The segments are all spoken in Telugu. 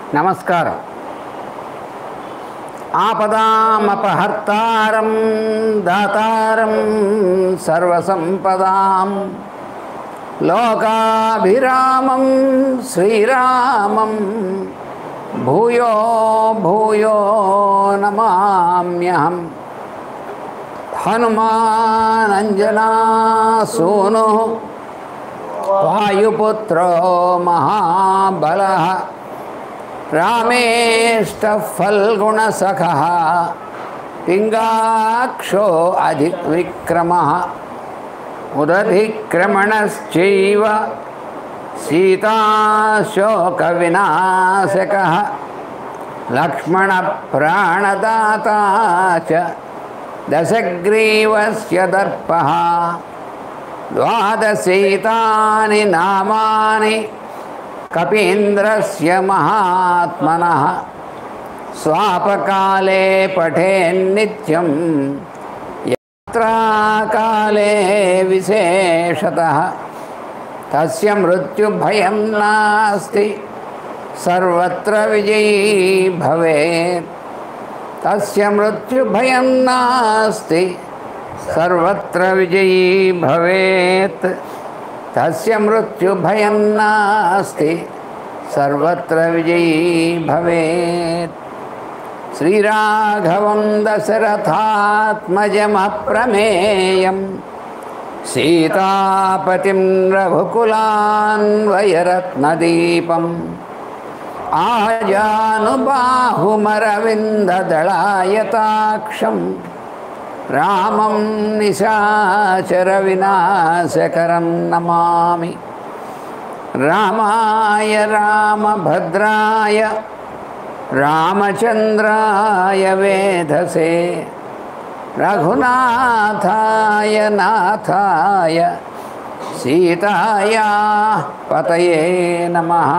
నమస్కారం ఆపదామపహర్తారం దాతారం సర్వసంపదాం లోకాభిరామం శ్రీరామం భూయో భూయో నమామ్యహం హనుమానంజనాసూను వాయుపుత్రో మహాబలः రామేష్టఫల్గుణసఖः పింగాక్షో అధివిక్రమः ఉదధిక్రమణశ్చైవ సీతాశోకవినాశకः లక్ష్మణప్రాణదాతా చ దశగ్రీవస్య దర్పः ద్వాదశైతాని నామాని కపీంద్రస్య మహాత్మనः స్వాపకాలే పఠేన్నిత్యం యాత్రాకాలే విశేషతः తస్య మృత్యుభయం నాస్తి సర్వత్ర విజయీ భవేత్ తస్య మృత్యుభయం నాస్తి సర్వత్ర విజయీ భవేత్ తస్య మృత్యుభయం నాస్తి సర్వత్ర విజయీ భవేత్ శ్రీరాఘవం దశరథాత్మజమప్రమేయం సీతాపతిం రఘుకులాన్వయరత్నదీపం ఆజానుబాహుమరవిందదళాయతాక్షం రామం నిశాచరవినాశకరం నమామి రామాయ రామభద్రాయ రామచంద్రాయ వేధసే రఘునాథాయ నాథాయ సీతాయా పతయే నమః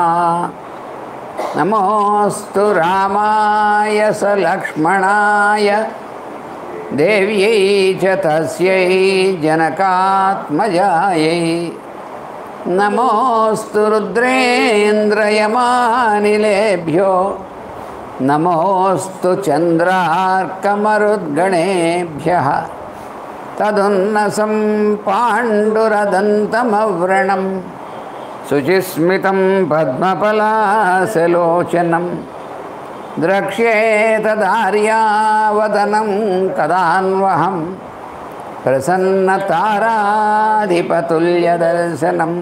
నమోస్తు రామాయ స లక్ష్మణాయ దేవ్యై చ తస్యై జనకాత్మజాయై నమోస్తు రుద్రేంద్రయమానిలేభ్యో నమోస్తు చంద్రార్కమరుద్గణేభ్య తదున్నసం పాండురదంతమవ్రణం శుచిస్మితం పద్మపలాసలోచనం ద్రక్ష్యేతదార్యావదనం కదాన్వహం ప్రసన్నతారాధిపతుల్యదర్శనం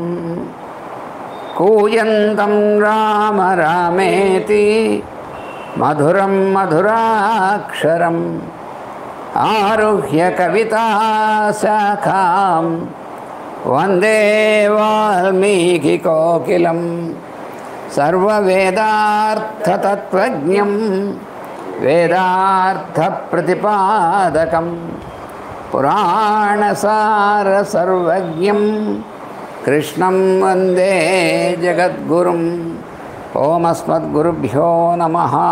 కూయంతం రామ రామేతి మధురం మధురాక్షరం ఆరుహ్య కవితాశాఖాం వందే వాల్మీకికోకిలం సర్వవేదార్థతత్వజ్ఞం వేదార్థప్రతిపాదకం పురాణసారసర్వజ్ఞం కృష్ణం వందే జగద్గురుం ఓమస్మద్గురుభ్యో నమ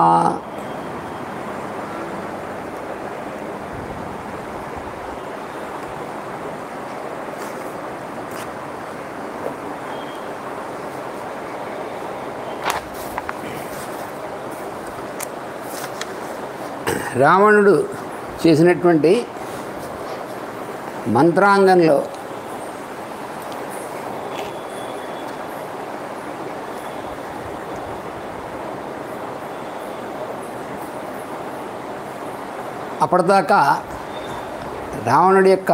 రావణుడు చేసినటువంటి మంత్రాంగంలో అప్పటిదాకా రావణుడి యొక్క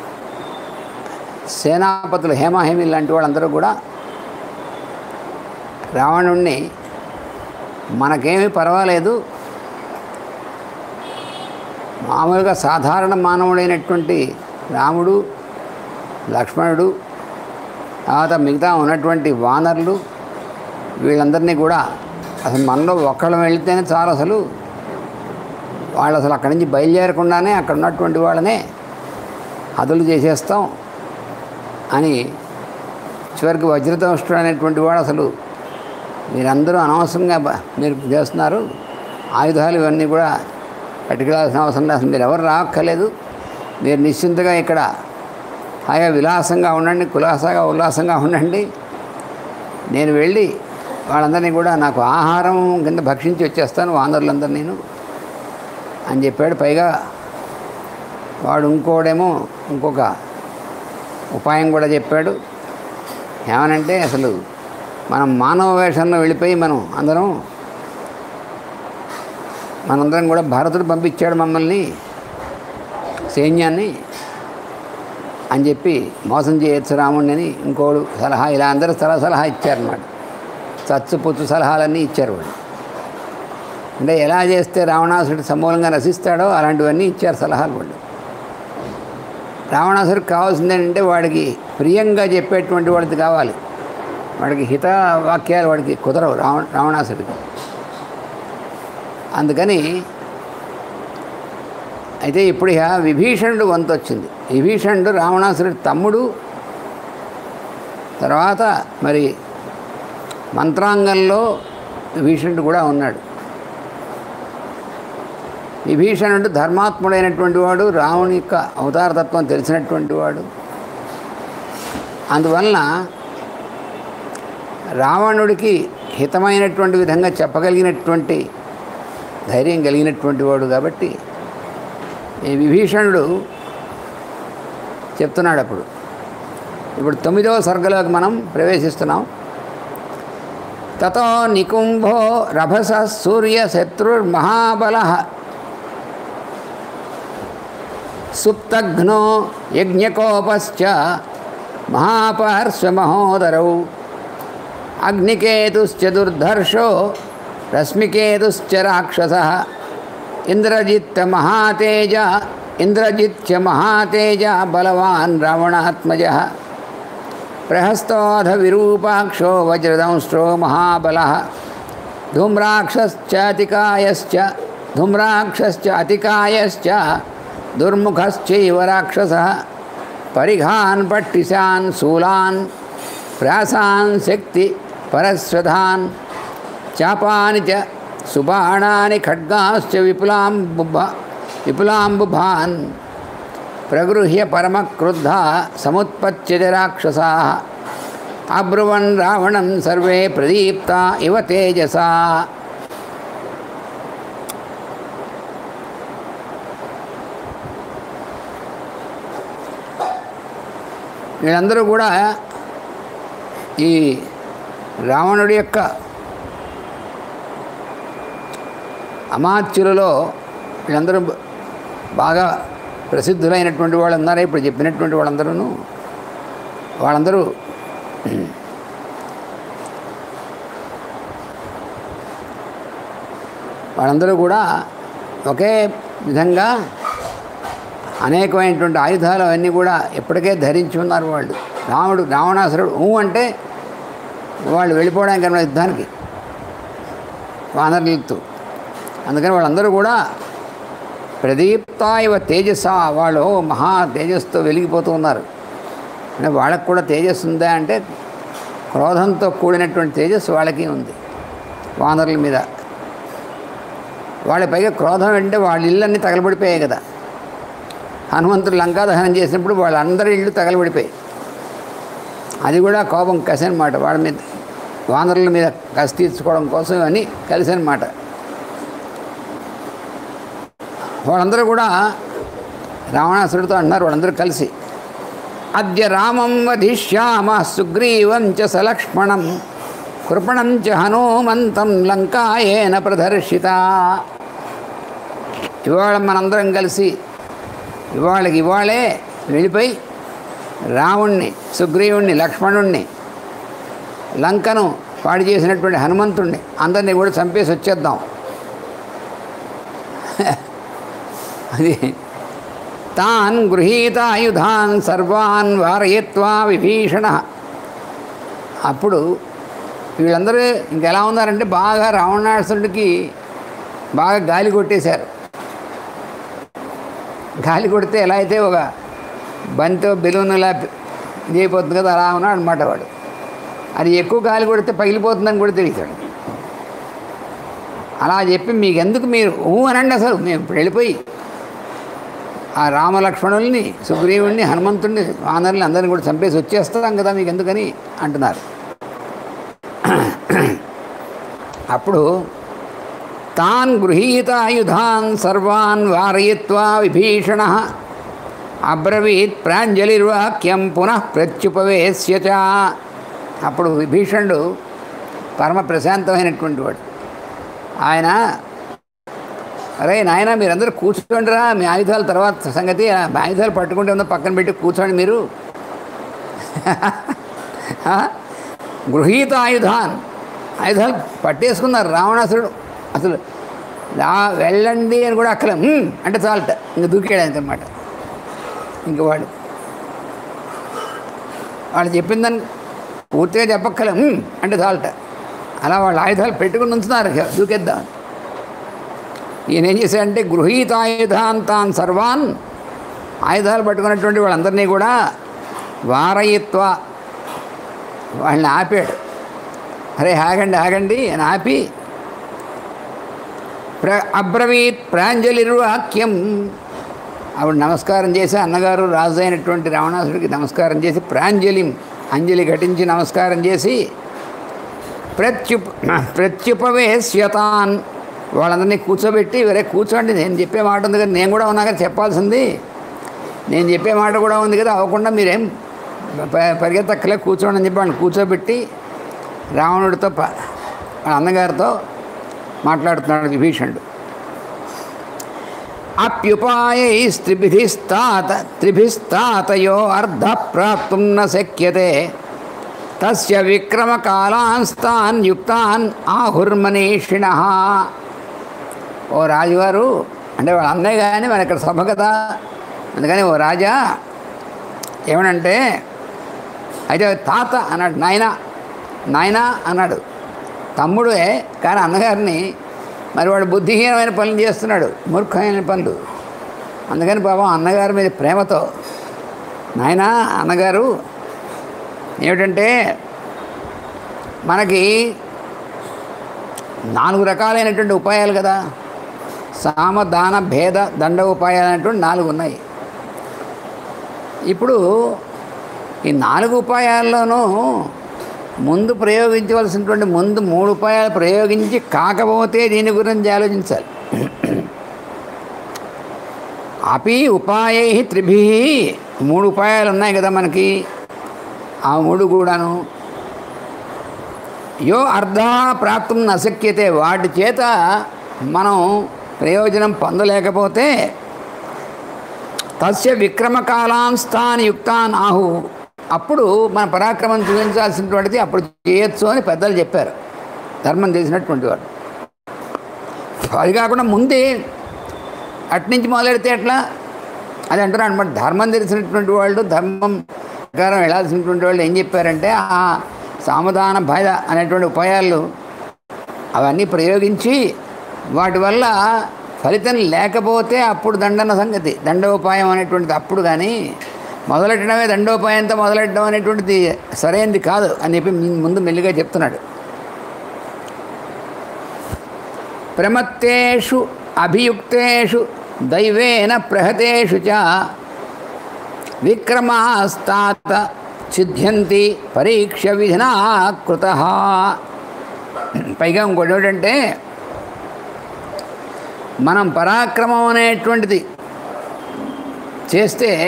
సేనాపతులు హేమాహేమి లాంటి వాళ్ళందరూ కూడా రావణుణ్ణి మనకేమీ పర్వాలేదు మామూలుగా సాధారణ మానవుడైనటువంటి రాముడు లక్ష్మణుడు తర్వాత మిగతా ఉన్నటువంటి వానరులు వీళ్ళందరినీ కూడా అసలు మనలో ఒక్కళ్ళం వెళితేనే చాలు అసలు వాళ్ళు అసలు అక్కడి నుంచి బయలుదేరకుండానే అక్కడ ఉన్నటువంటి వాళ్ళనే హదులు చేసేస్తాం అని చివరికి వజ్రదంష్టుడు అనేటువంటి వాడు అసలు మీరందరూ అనవసరంగా బ- మీరు చేస్తున్నారు ఆయుధాలు ఇవన్నీ కూడా పట్టుకెళ్ళాల్సిన అవసరం లేదు అసలు మీరు ఎవరు రాక్కర్లేదు మీరు నిశ్చింతగా ఇక్కడ హాయిగా విలాసంగా ఉండండి కులాసగా ఉల్లాసంగా ఉండండి నేను వెళ్ళి వాళ్ళందరినీ కూడా నాకు ఆహారం కింద భక్షించి వచ్చేస్తాను వానరులందరూ నేను అని చెప్పాడు పైగా వాడు ఇంకోడేమో ఇంకొక ఉపాయం కూడా చెప్పాడు ఏమనంటే అసలు మనం మానవ వేషంలో వెళ్ళిపోయి మనం అందరం మనందరం కూడా భారతుడు పంపించాడు మమ్మల్ని సైన్యాన్ని అని చెప్పి మోసం చేయొచ్చు రాముడిని అని ఇంకోడు సలహా ఇలా అందరూ సలహా సలహా ఇచ్చారన్నమాట చచ్చు పుచ్చు సలహాలన్నీ ఇచ్చారు వాళ్ళు అంటే ఎలా చేస్తే రావణాసుడు సమూలంగా రసిస్తాడో అలాంటివన్నీ ఇచ్చారు సలహాలు వాళ్ళు రావణాసుడికి కావాల్సింది ఏంటంటే వాడికి ప్రియంగా చెప్పేటువంటి వాడికి కావాలి వాడికి హిత వాక్యాలు వాడికి కుదరవు రావణ రావణాసుడికి అందుకని అయితే ఇప్పుడు ఇక విభీషణుడు వంతు వచ్చింది విభీషణుడు రావణాసురుడి తమ్ముడు తర్వాత మరి మంత్రాంగంలో విభీషణుడు కూడా ఉన్నాడు విభీషణుడు ధర్మాత్ముడైనటువంటి వాడు రావణి యొక్క అవతారతత్వం తెలిసినటువంటి వాడు అందువలన రావణుడికి హితమైనటువంటి విధంగా చెప్పగలిగినటువంటి ధైర్యం కలిగినటువంటి వాడు కాబట్టి ఈ విభీషణుడు చెప్తున్నాడు అప్పుడు ఇప్పుడు తొమ్మిదవ సర్గలోకి మనం ప్రవేశిస్తున్నాం తతో నికుంభో రభస సూర్య శత్రుర్మహాబల సుప్తఘ్నో యజ్ఞకోపశ్చ మహాపహర్షమహోదరౌ అగ్నికేతుశ్చ దుర్ధర్షో రశ్మికేతుశ్చ రాక్షస ఇంద్రజిత్ మహాతేజ ఇంద్రజిత్య మహాతేజ బలవాన్ రావణాత్మజ ప్రహస్తోధ విరూపాక్షో వజ్రదంశ్రో మహాబల ధూమ్రాక్షశ్చ అతికాయశ్చ ధూమ్రాక్షశ్చ అతికాయశ్చ దుర్ముఖశ్చైవ రాక్షస పరిఘాన్ పట్టిశాన్ శూలాన్ ప్రాసాన్ శక్తి పరస్వధాన్ చాపాని చ సుబాణాని ఖడ్గాశ్చ విపులాంబుభ విపులాంబుభాన్ ప్రగృహ్య పరమక్రుద్ధ సముత్పత్యజ రాక్షసా అబ్రువన్ రావణం సర్వే ప్రదీప్త ఇవ తేజసా వీళ్ళందరూ కూడా ఈ రావణుడి యొక్క అమాత్యులలో వీళ్ళందరూ బాగా ప్రసిద్ధులైనటువంటి వాళ్ళు ఉన్నారే ఇప్పుడు చెప్పినటువంటి వాళ్ళందరూ వాళ్ళందరూ వాళ్ళందరూ కూడా ఒకే విధంగా అనేకమైనటువంటి ఆయుధాలు అవన్నీ కూడా ఇప్పటికే ధరించి ఉన్నారు వాళ్ళు రాముడు రావణాసురుడు ఊ అంటే వాళ్ళు వెళ్ళిపోవడానికి అన్న యుద్ధానికి వానరులతో అందుకని వాళ్ళందరూ కూడా ప్రదీప్త ఇవ తేజస్స వాళ్ళు మహా తేజస్సుతో వెలిగిపోతూ ఉన్నారు అంటే వాళ్ళకు కూడా తేజస్సు ఉందా అంటే క్రోధంతో కూడినటువంటి తేజస్సు వాళ్ళకి ఉంది వానరుల మీద వాళ్ళ పైగా క్రోధం అంటే వాళ్ళ ఇళ్ళన్నీ తగలబడిపోయాయి కదా హనుమంతుడు లంకా దహనం చేసినప్పుడు వాళ్ళందరి ఇళ్ళు తగలబడిపోయాయి అది కూడా కోపం కసి అనమాట వాళ్ళ మీద వానరుల మీద కసి తీర్చుకోవడం కోసం అని కలిసి అనమాట వాళ్ళందరూ కూడా రావణాసురుడితో అంటున్నారు వాళ్ళందరూ కలిసి అద్య రామం వధిష్యామ సుగ్రీవం చ సలక్ష్మణం కృపణం చ హనుమంతం లంకాయేన ప్రదర్శిత ఇవాళ మనందరం కలిసి ఇవాళకి ఇవాళే వెళ్ళిపోయి రావణ్ణి సుగ్రీవుణ్ణి లక్ష్మణుణ్ణి లంకను పాడు చేసినటువంటి హనుమంతుణ్ణి అందరినీ కూడా చంపేసి వచ్చేద్దాం అది తాన్ గృహీతాయుధాన్ సర్వాన్ వారయత్వా విభీషణ అప్పుడు వీళ్ళందరూ ఇంకెలా ఉన్నారంటే బాగా రావణాసురుడికి బాగా గాలి కొట్టేశారు గాలి కొడితే ఎలా అయితే ఒక బంతితో బెలూన్ ఇలా ఇది అయిపోతుంది కదా అలా ఉన్నాడు అనమాట వాడు అది ఎక్కువ గాలి కొడితే పగిలిపోతుందని కూడా తెలిసాడు అలా చెప్పి మీకు ఎందుకు మీరు ఊ అనండి అసలు మేము ఇప్పుడు వెళ్ళిపోయి ఆ రామలక్ష్మణుల్ని సుగ్రీవుణ్ణి హనుమంతుడిని వానరుల్ని అందరిని కూడా చంపేసి వచ్చేస్తాం కదా మీకు ఎందుకని అంటున్నారు అప్పుడు తాన్ గృహీతాయుధాన్ సర్వాన్ వారయిత్వా విభీషణ అబ్రవీత్ ప్రాంజలిర్వాక్యం పునః ప్రత్యుపవేశ్య చ. అప్పుడు విభీషణుడు పరమ ప్రశాంతమైనటువంటి వాడు ఆయన అరే నాయన మీరందరూ కూర్చోండిరా మీ ఆయుధాల తర్వాత సంగతి ఆ ఆయుధాలు పట్టుకుంటే ఉందో పక్కన పెట్టి కూర్చోండి మీరు ఆ? గృహీత ఆయుధాన్ ఆయుధాలు పట్టేసుకున్నారు రావణాసురుడు అసలు రా వెళ్ళండి అని కూడా అక్కలే "ఉమ్" అంటే చాలట ఇంక దూకాడు అనమాట ఇంక వాడు వాళ్ళు చెప్పిందని పూర్తిగా చెప్పక్కలే "ఉమ్" అంటే చాలట అలా వాళ్ళు ఆయుధాలు పెట్టుకుని ఉంచున్నారు ఇక దూకేద్దాం ఈయన ఏం చేశాడంటే గృహీత ఆయుధాన్ తాన్ సర్వాన్ ఆయుధాలు పట్టుకున్నటువంటి వాళ్ళందరినీ కూడా వారయిత్వ వాళ్ళని ఆపాడు అరే ఆగండి ఆగండి అని ఆపి ప్ర అబ్రవీత్ ప్రాంజలిర్వాక్యం ఆవిడ నమస్కారం చేసి అన్నగారు రాజు అయినటువంటి రావణాసుడికి నమస్కారం చేసి ప్రాంజలిం అంజలి ఘటించి నమస్కారం చేసి ప్రత్యుప ప్రత్యుపవేశ్యతాన్ వాళ్ళందరినీ కూర్చోబెట్టి వేరే కూర్చోండి నేను చెప్పే మాట ఉంది కదా నేను కూడా ఉన్నా కదా చెప్పాల్సింది నేను చెప్పే మాట కూడా ఉంది కదా అవ్వకుండా మీరేం ప- పరిగెత్తక్కలే కూర్చోండి అని చెప్పి వాళ్ళని కూర్చోబెట్టి రావణుడితో ప- వాళ్ళ అన్నగారితో మాట్లాడుతున్నాడు విభీషణుడు అప్యుపాయైస్త్రిభిస్తాత త్రిభిస్తాతయో అర్ధ ప్రాప్తుం న శక్యతే తస్య విక్రమకాలాస్తాన్ యుక్తాన్ ఆహుర్మనీషిణ ఓ రాజుగారు అంటే వాళ్ళ అన్నయ్య కానీ మన ఇక్కడ సభ కదా అందుకని ఓ రాజా ఏమనంటే అయితే తాత అన్నాడు నాయన నాయన అన్నాడు తమ్ముడే కానీ అన్నగారిని మరి వాడు బుద్ధిహీనమైన పనులు చేస్తున్నాడు మూర్ఖమైన పనులు అందుకని పాపం అన్నగారి మీద ప్రేమతో నాయన అన్నగారు ఏమిటంటే మనకి నాలుగు రకాలైనటువంటి ఉపాయాలు కదా సామ దాన భేద దండ ఉపాయాలు అనేటువంటి నాలుగు ఉన్నాయి ఇప్పుడు ఈ నాలుగు ఉపాయాల్లోనూ ముందు ప్రయోగించవలసినటువంటి ముందు మూడు ఉపాయాలు ప్రయోగించి కాకపోతే దీని గురించి ఆలోచించాలి అపి ఉపాయై త్రిభి మూడు ఉపాయాలు ఉన్నాయి కదా మనకి ఆ మూడు కూడాను యో అర్ధ ప్రాప్తం నశక్యతే వాటి చేత మనం ప్రయోజనం పొందలేకపోతే తస్య విక్రమకాలాన్ స్థాన్ యుక్తాన్ ఆహు అప్పుడు మన పరాక్రమం చూపించాల్సినటువంటిది అప్పుడు చేయొచ్చు అని పెద్దలు చెప్పారు ధర్మం చేసినటువంటి వాడు అది కాకుండా ముందే అట్నుంచి మొదలెడితే ఎట్లా అది అంటున్నాడు అనమాట ధర్మం తెలిసినటువంటి వాళ్ళు ధర్మం ప్రకారం వెళ్ళాల్సినటువంటి వాళ్ళు ఏం చెప్పారంటే ఆ సామధాన భయ అనేటువంటి ఉపాయాలు అవన్నీ ప్రయోగించి వాటి వల్ల ఫలితం లేకపోతే అప్పుడు దండన సంగతి దండోపాయం అనేటువంటిది అప్పుడు కానీ మొదలెట్టడమే దండోపాయంతో మొదలెట్టడం అనేటువంటిది సరైనది కాదు అని చెప్పి ముందు మెల్లిగా చెప్తున్నాడు ప్రమత్తేషు అభియుక్తేషు దైవేన ప్రహతేషు చ విక్రమాస్తాత సిద్ధ్యంతి పరీక్ష విధినా కృత పైగా ఇంకోటి ఏమిటంటే మనం పరాక్రమం అనేటువంటిది చేస్తే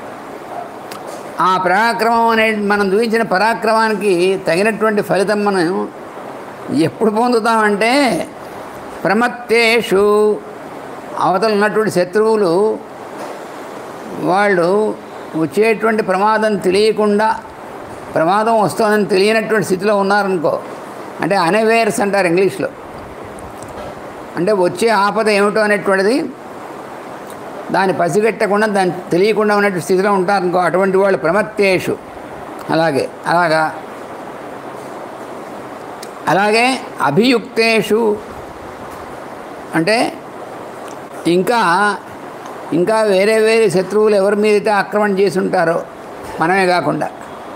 ఆ పరాక్రమం అనే మనం చూపించిన పరాక్రమానికి తగినటువంటి ఫలితం మనం ఎప్పుడు పొందుతామంటే ప్రమత్తేషు అవతల ఉన్నటువంటి శత్రువులు వాళ్ళు వచ్చేటువంటి ప్రమాదం తెలియకుండా ప్రమాదం వస్తుందని తెలియనటువంటి స్థితిలో ఉన్నారనుకో అంటే అనవేర్స్ అంటారు ఇంగ్లీష్లో అంటే వచ్చే ఆపద ఏమిటో అనేటువంటిది దాన్ని పసిగట్టకుండా దాన్ని తెలియకుండా ఉన్నటువంటి స్థితిలో ఉంటారనుకో అటువంటి వాళ్ళు ప్రమత్తేషు అలాగే అలాగా అలాగే అభియుక్తేషు అంటే ఇంకా ఇంకా వేరే వేరే శత్రువులు ఎవరి మీదైతే ఆక్రమణ చేసి ఉంటారో మనమే కాకుండా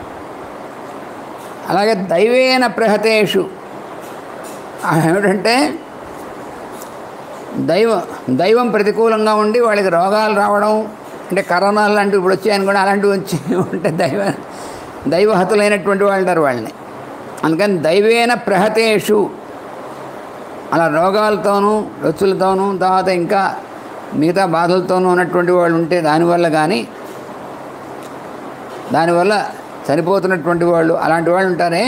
అలాగే దైవేన ప్రహతేషు ఏమిటంటే దైవం దైవం ప్రతికూలంగా ఉండి వాళ్ళకి రోగాలు రావడం అంటే కరోనాలు లాంటివి ఇప్పుడు వచ్చాయని కూడా అలాంటివి వచ్చి ఉంటే దైవ దైవహతులైనటువంటి వాళ్ళు అంటారు వాళ్ళని అందుకని దైవేన ప్రహతేషు అలా రోగాలతోనూ రొచ్చులతోనూ తర్వాత ఇంకా మిగతా బాధలతోనూ ఉన్నటువంటి వాళ్ళు ఉంటే దానివల్ల కానీ దానివల్ల చనిపోతున్నటువంటి వాళ్ళు అలాంటి వాళ్ళు ఉంటారే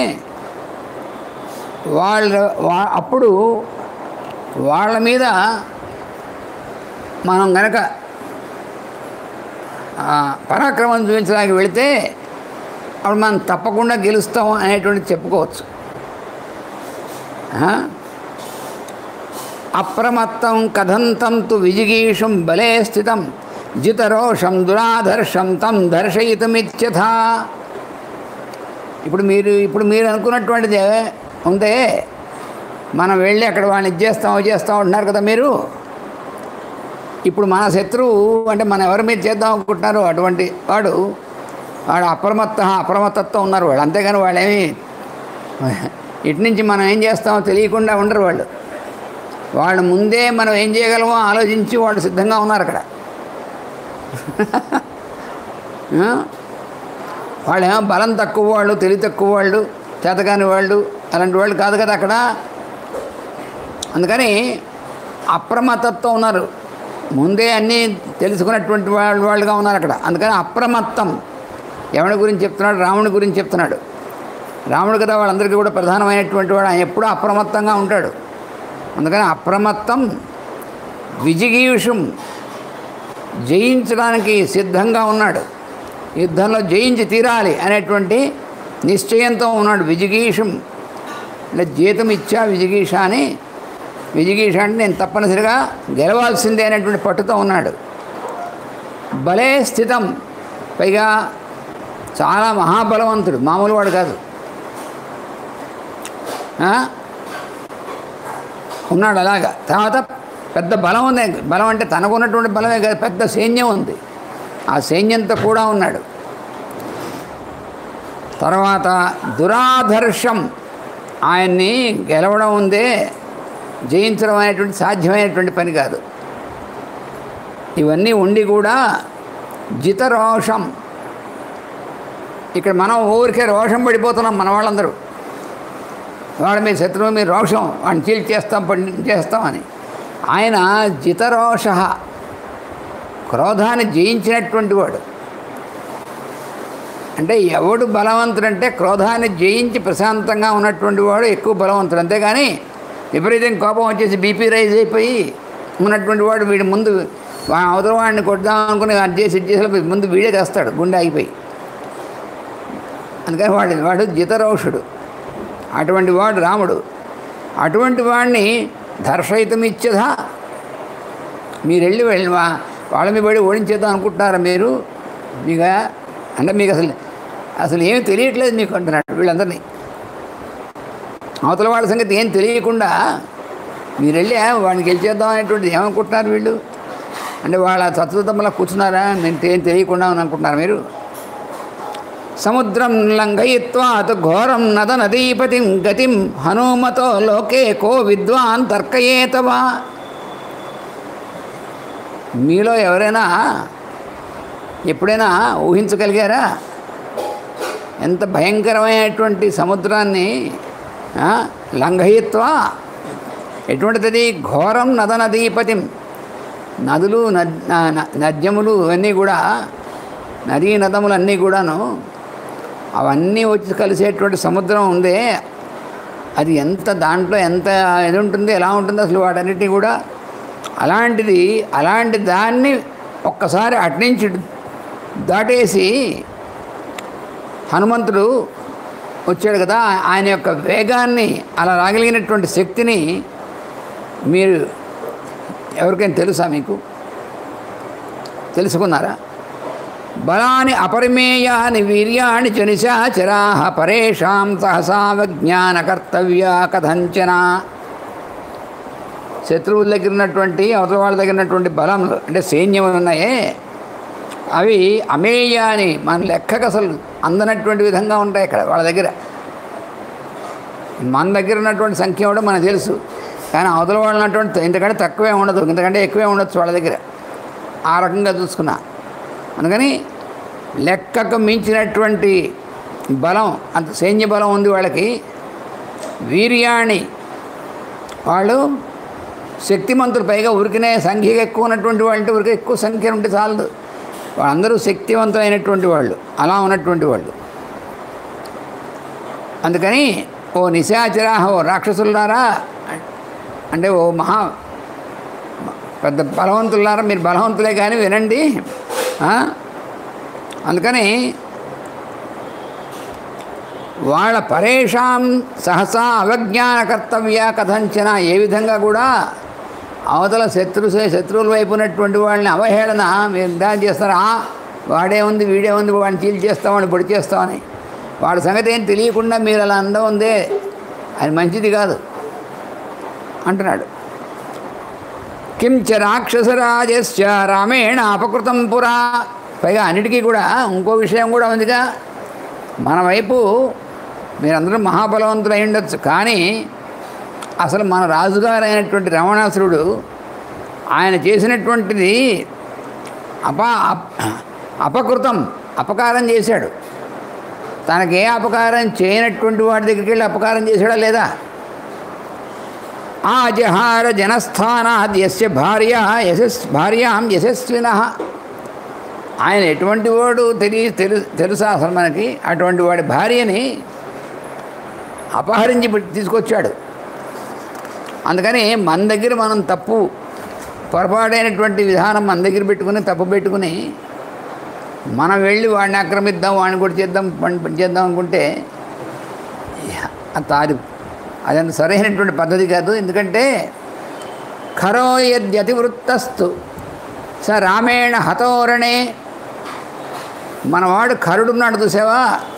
వాళ్ళ వా అప్పుడు వాళ్ళ మీద మనం గనక ఆ, పరాక్రమం చూపించడానికి వెళితే అప్పుడు మనం తప్పకుండా గెలుస్తాం అనేటువంటి చెప్పుకోవచ్చు ఆ? అప్రమత్తం కథంతం తు విజిగీషుం బలే స్థితం జితరోషం దురాధర్షం తం దర్శయితమిత్యథ ఇప్పుడు మీరు ఇప్పుడు మీరు అనుకున్నటువంటిది ఉందే మనం వెళ్ళి అక్కడ వాడిని ఇది చేస్తాం ఇది చేస్తాం అంటున్నారు కదా మీరు ఇప్పుడు మన శత్రువు అంటే మనం ఎవరి మీద చేద్దాం అనుకుంటున్నారో అటువంటి వాడు వాడు అప్రమత్త అప్రమత్తత్వం ఉన్నారు వాళ్ళు అంతేగాని వాళ్ళేమి ఇటు నుంచి మనం ఏం చేస్తామో తెలియకుండా ఉండరు వాళ్ళు వాళ్ళు ముందే మనం ఏం చేయగలమో ఆలోచించి వాళ్ళు సిద్ధంగా ఉన్నారు అక్కడ ఆ? వాళ్ళేమో బలం తక్కువ వాళ్ళు తెలివి తక్కువ వాళ్ళు చేతకాని వాళ్ళు అలాంటి వాళ్ళు కాదు కదా అక్కడ అందుకని అప్రమత్తత్వం ఉన్నారు ముందే అన్నీ తెలుసుకున్నటువంటి వాళ్ళు వాళ్ళుగా ఉన్నారు అక్కడ అందుకని అప్రమత్తం ఎవరి గురించి చెప్తున్నాడు రాముడి గురించి చెప్తున్నాడు రాముడు కదా వాళ్ళందరికీ కూడా ప్రధానమైనటువంటి వాడు ఆయన ఎప్పుడూ అప్రమత్తంగా ఉంటాడు అందుకని అప్రమత్తం విజిగీషుం జయించడానికి సిద్ధంగా ఉన్నాడు యుద్ధంలో జయించి తీరాలి అనేటువంటి నిశ్చయంతో ఉన్నాడు విజిగీషుం అంటే జీతం ఇచ్చా విజిగీష అని విజిగీష అంటే నేను తప్పనిసరిగా గెలవాల్సిందే అనేటువంటి పట్టుతో ఉన్నాడు బలే స్థితం పైగా చాలా మహాబలవంతుడు మామూలు వాడు కాదు ఆ? ఉన్నాడు అలాగా తర్వాత పెద్ద బలం ఉంది బలం అంటే తనకున్నటువంటి బలమే కాదు పెద్ద సైన్యం ఉంది ఆ సైన్యంతో కూడా ఉన్నాడు తర్వాత దురాధర్షం ఆయన్ని గెలవడం ఉందే జయించడం అనేటువంటి సాధ్యమైనటువంటి పని కాదు ఇవన్నీ ఉండి కూడా జితరోషం ఇక్కడ మనం ఊరికే రోషం పడిపోతున్నాం మన వాళ్ళందరూ వాడు మీ శత్రువు మీ రోషం వాడిని చీల్ చేస్తాం పడి చేస్తామని ఆయన జితరోష క్రోధాన్ని జయించినటువంటి వాడు అంటే ఎవడు బలవంతుడంటే క్రోధాన్ని జయించి ప్రశాంతంగా ఉన్నటువంటి వాడు ఎక్కువ బలవంతుడు అంతేగాని విపరీతం కోపం వచ్చేసి బీపీ రైజ్ అయిపోయి ఉన్నటువంటి వాడు వీడి ముందు వా- అవతల వాడిని కొడదాం అనుకుని అది చేసి ఇది చేసి ముందు వీడే చేస్తాడు గుండె ఆగిపోయి అందుకని వాడు వాడు జితరోషుడు అటువంటి వాడు రాముడు అటువంటి వాడిని దర్శయితం ఇచ్చదా మీరు వెళ్ళి వెళ్ళి వా- వాళ్ళ మీద పడి ఓడించేద్దాం అనుకుంటున్నారా మీరు మీకు అంటే మీకు అసలు అసలు ఏమీ తెలియట్లేదు మీకు అంటున్నాడు వీళ్ళందరినీ అవతల వాళ్ళ సంగతి ఏం తెలియకుండా మీరు వెళ్ళి "ఆ, వాడిని గెలిచేద్దాం అనేటువంటిది ఏమనుకుంటున్నారు వీళ్ళు అంటే వాళ్ళ తత్వతమ్మలా కూర్చున్నారా నేను ఏం తెలియకుండా అని అనుకుంటున్నారు మీరు సముద్రం లంఘయిత్వాత్ ఘోరం నద నదీపతిం గతిం హనుమతో లోకే కో విద్వాన్ తర్కయేతవా మీలో ఎవరైనా ఎప్పుడైనా ఊహించగలిగారా ఎంత భయంకరమైనటువంటి సముద్రాన్ని ఆ, లంఘయిత్వ ఎటువంటిది ఘోరం నద నదీపతిం నదులు నద్ న- న- నద్యములు ఇవన్నీ కూడా నదీ నదములు అన్నీ కూడాను అవన్నీ వచ్చి కలిసేటువంటి సముద్రం ఉందే అది ఎంత దాంట్లో ఎంత ఇది ఉంటుంది ఎలా ఉంటుంది అసలు వాటన్నిటినీ కూడా అలాంటిది అలాంటి దాన్ని ఒక్కసారి అట్నుంచి దాటేసి హనుమంతుడు వచ్చాడు కదా ఆయన యొక్క వేగాన్ని అలా రాగలిగినటువంటి శక్తిని మీరు ఎవరికైనా తెలుసా మీకు తెలుసుకున్నారా బలాని అపరిమేయాని వీర్యాణి చనిశాచరా పరేషాం సహసా విజ్ఞాన కర్తవ్య కథంచన శత్రువుల దగ్గర ఉన్నటువంటి అవతల వాళ్ళ దగ్గర ఉన్నటువంటి బలములు అంటే సైన్యములు ఉన్నాయే అవి అమేయాని మన లెక్కకు అసలు అందనటువంటి విధంగా ఉంటాయి ఇక్కడ వాళ్ళ దగ్గర మన దగ్గర ఉన్నటువంటి సంఖ్య కూడా మనకు తెలుసు కానీ అవతల వాళ్ళు ఉన్నటువంటి ఇంతకంటే తక్కువే ఉండదు ఇంతకంటే ఎక్కువే ఉండొచ్చు వాళ్ళ దగ్గర ఆ రకంగా చూసుకున్నా అందుకని లెక్కకు మించినటువంటి బలం అంత సైన్య బలం ఉంది వాళ్ళకి వీర్యాణి వాళ్ళు శక్తిమంతులు పైగా ఉరికినే సంఖ్య ఎక్కువ ఉన్నటువంటి వాళ్ళు అంటే ఉరికి ఎక్కువ సంఖ్య ఉంటే చాలదు వాళ్ళందరూ శక్తివంతులైనటువంటి వాళ్ళు అలా ఉన్నటువంటి వాళ్ళు అందుకని ఓ నిశాచరా ఓ రాక్షసులారా అంటే ఓ మహా పెద్ద బలవంతులారా మీరు బలవంతులే కానీ వినండి ఆ? అందుకని వాళ్ళ పరేషాం సహసా అవజ్ఞాన కర్తవ్య కథంచన ఏ విధంగా కూడా అవతల శత్రు శత్రువుల వైపు ఉన్నటువంటి వాళ్ళని అవహేళన మీరు దాని చేస్తారా వాడే ఉంది వీడే ఉంది వాడిని చీల్ చేస్తామని పొడి చేస్తామని వాడి సంగతి ఏం తెలియకుండా మీరు అలా అందం ఉందే అది మంచిది కాదు అంటున్నాడు కించ రాక్షసరాజస్య రామేణ అపకృతం పురా పైగా అన్నిటికీ కూడా ఇంకో విషయం కూడా ఉందిగా మన వైపు మీరందరూ మహాబలవంతులు అయి ఉండొచ్చు కానీ అసలు మన రాజుగారు అయినటువంటి రమణాసురుడు ఆయన చేసినటువంటిది అప అప్- అపకృతం అపకారం చేశాడు తనకి ఏ అపకారం చేయనటువంటి వాడి దగ్గరికి వెళ్ళి అపకారం చేశాడా లేదా ఆజహార జనస్థానాద్ యస్య భార్య యశస్ భార్యాం యశస్విన ఆయన ఎటువంటి వాడు తెలియ తెలు తెలుసా అసలు మనకి అటువంటి వాడి భార్యని అపహరించి పెట్టి తీసుకొచ్చాడు అందుకని మన దగ్గర మనం తప్పు పొరపాటైనటువంటి విధానం మన దగ్గర పెట్టుకుని తప్పు పెట్టుకుని మనం వెళ్ళి వాడిని ఆక్రమిద్దాం వాడిని కూడా చేద్దాం పని పని చేద్దాం అనుకుంటే తాది అదంత సరైనటువంటి పద్ధతి కాదు ఎందుకంటే ఖరో యద్యతివృత్తస్తు స రామేణ హతోరణే మనవాడు ఖరుడున్నాడు చూసావా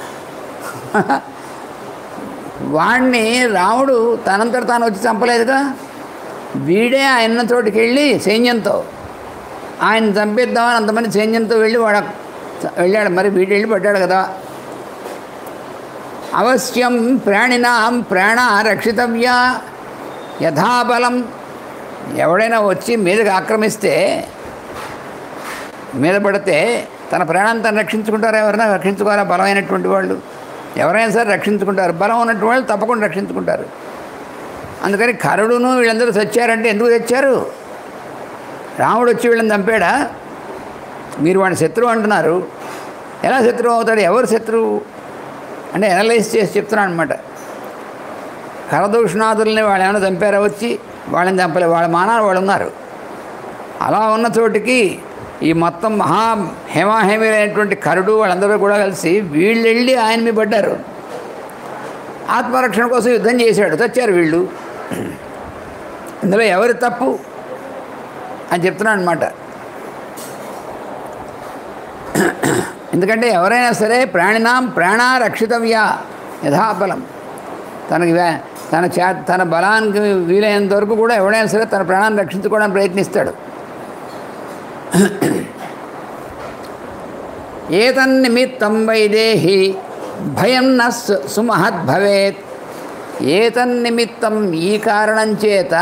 వాణ్ణి రాముడు తనంతట తాను వచ్చి చంపలేదుగా వీడే ఆయన చోటికి వెళ్ళి సైన్యంతో ఆయన చంపేద్దామని అంతమంది సైన్యంతో వెళ్ళి వాడు వెళ్ళాడు మరి వీడు వెళ్ళి పడ్డాడు కదా అవశ్యం ప్రాణినాం ప్రాణ రక్షితవ్య యథాబలం ఎవడైనా వచ్చి మీదకి ఆక్రమిస్తే మీద పడితే తన ప్రాణాన్ని తను రక్షించుకుంటారు ఎవరైనా రక్షించుకోవాలా బలమైనటువంటి వాళ్ళు ఎవరైనా సరే రక్షించుకుంటారు బలం ఉన్నటువంటి వాళ్ళు తప్పకుండా రక్షించుకుంటారు అందుకని కరుడును వీళ్ళందరూ చచ్చారంటే ఎందుకు తెచ్చారు రాముడు వచ్చి వీళ్ళని చంపాడా మీరు వాడిని శత్రువు అంటున్నారు ఎలా శత్రువు అవుతాడు ఎవరు శత్రువు అంటే అనలైజ్ చేసి చెప్తున్నాను అనమాట కరదూషణాదుల్ని వాళ్ళు ఏమైనా చంపారా వచ్చి వాళ్ళని చంపలే వాళ్ళ మానాలు వాళ్ళు ఉన్నారు అలా ఉన్న చోటికి ఈ మొత్తం మహా హేమాహేమీలైనటువంటి కరుడు వాళ్ళందరూ కూడా కలిసి వీళ్ళు వెళ్ళి ఆయన మీద పడ్డారు ఆత్మరక్షణ కోసం యుద్ధం చేశాడు చచ్చారు వీళ్ళు ఇందులో ఎవరి తప్పు అని చెప్తున్నాను అనమాట ఎందుకంటే ఎవరైనా సరే ప్రాణినాం ప్రాణ రక్షితవ్య యథాబలం తనకి వే- తన చే తన బలానికి వీలైనంత వరకు కూడా ఎవడైనా సరే తన ప్రాణాన్ని రక్షించుకోవడానికి ప్రయత్నిస్తాడు ఏతన్నిమిత్తం వైదేహి భయం న సు- సుమహద్ భవేత్ ఏతన్నిమిత్తం ఈ కారణం చేత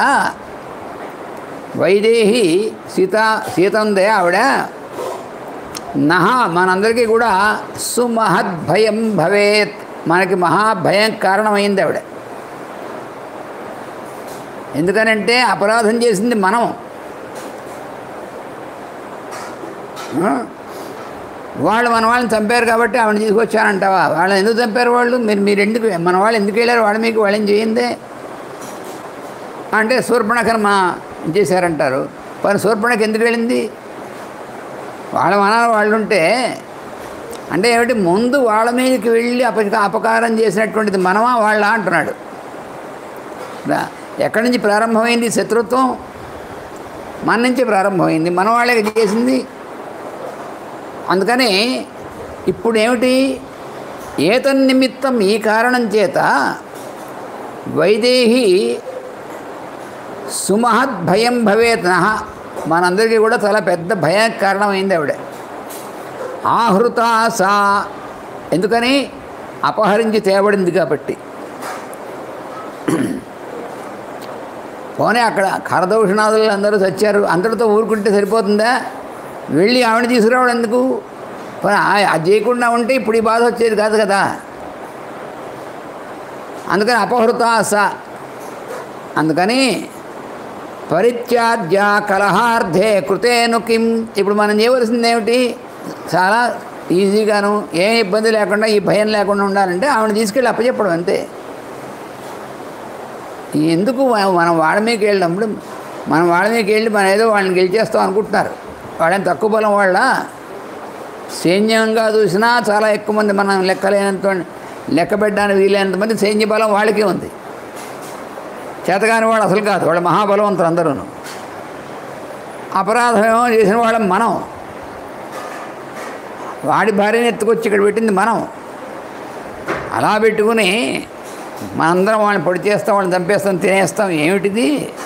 వైదేహి సీత సీత ఉందే ఆవిడ నహ మనందరికీ కూడా సుమహద్ భయం భవేత్ మనకి మహాభయం కారణమైంది ఆవిడ ఎందుకనంటే అపరాధం చేసింది మనం ఆ? వాళ్ళు మన వాళ్ళని చంపారు కాబట్టి ఆవిడ తీసుకొచ్చానంటావా వాళ్ళని ఎందుకు చంపారు వాళ్ళు మీరు మీరు ఎందుకు మన వాళ్ళు ఎందుకు వెళ్ళారు వాళ్ళు మీకు వాళ్ళని చేయిందే అంటే శూర్పణఖను మా చేశారంటారు మరి శూర్పణఖ ఎందుకు వెళ్ళింది వాళ్ళ మన వాళ్ళు ఉంటే అంటే ఏమిటి ముందు వాళ్ళ మీదకి వెళ్ళి అప అపకారం చేసినటువంటిది మనమా వాళ్ళ అంటున్నాడు రా- ఎక్కడి నుంచి ప్రారంభమైంది శత్రుత్వం మన నుంచి ప్రారంభమైంది మన వాళ్ళకి చేసింది అందుకని ఇప్పుడు ఏమిటి ఏతన్నిమిత్తం ఈ కారణం చేత వైదేహి సుమహద్ భయం భవేత్ నహ మనందరికీ కూడా చాలా పెద్ద భయానికి కారణమైంది ఆవిడ ఆహృత సా ఎందుకని అపహరించి తేబడింది కాబట్టి పోనీ అక్కడ కరదూషణాదులు అందరూ చచ్చారు అందరితో ఊరుకుంటే సరిపోతుందా వెళ్ళి ఆవిడ తీసుకురావడం ఎందుకు పోనీ ఆ- అది చేయకుండా ఉంటే ఇప్పుడు ఈ బాధ వచ్చేది కాదు కదా అందుకని అపహృత స అందుకని పరిత్యాజ్య కలహార్థే కృతేను కిం ఇప్పుడు మనం చేయవలసింది ఏమిటి చాలా ఈజీగాను ఏ ఇబ్బంది లేకుండా ఈ భయం లేకుండా ఉండాలంటే ఆవిడ తీసుకెళ్ళి అప్పచెప్పడం అంతే ఎందుకు మనం- మనం వాళ్ళ మీదకి వెళ్ళినప్పుడు మనం వాళ్ళ మీదకి వెళ్ళి మనం ఏదో వాళ్ళని గెలిచేస్తాం అనుకుంటున్నారు వాళ్ళని తక్కువ బలం వాళ్ళ సైన్యంగా చూసినా చాలా ఎక్కువ మంది మనం లెక్కలేనంత లెక్క పెట్టడానికి వీలైనంత మంది సైన్య బలం వాళ్ళకే ఉంది చేతగాని వాళ్ళు అసలు కాదు వాళ్ళ మహాబలవంతులు అందరూ అపరాధం ఏమో చేసిన వాళ్ళం మనం వాడి భార్యని ఎత్తుకొచ్చి ఇక్కడ పెట్టింది మనం అలా పెట్టుకుని మనందరం వాళ్ళని పొడి చేస్తాం వాళ్ళని చంపేస్తాం తినేస్తాం ఏమిటిది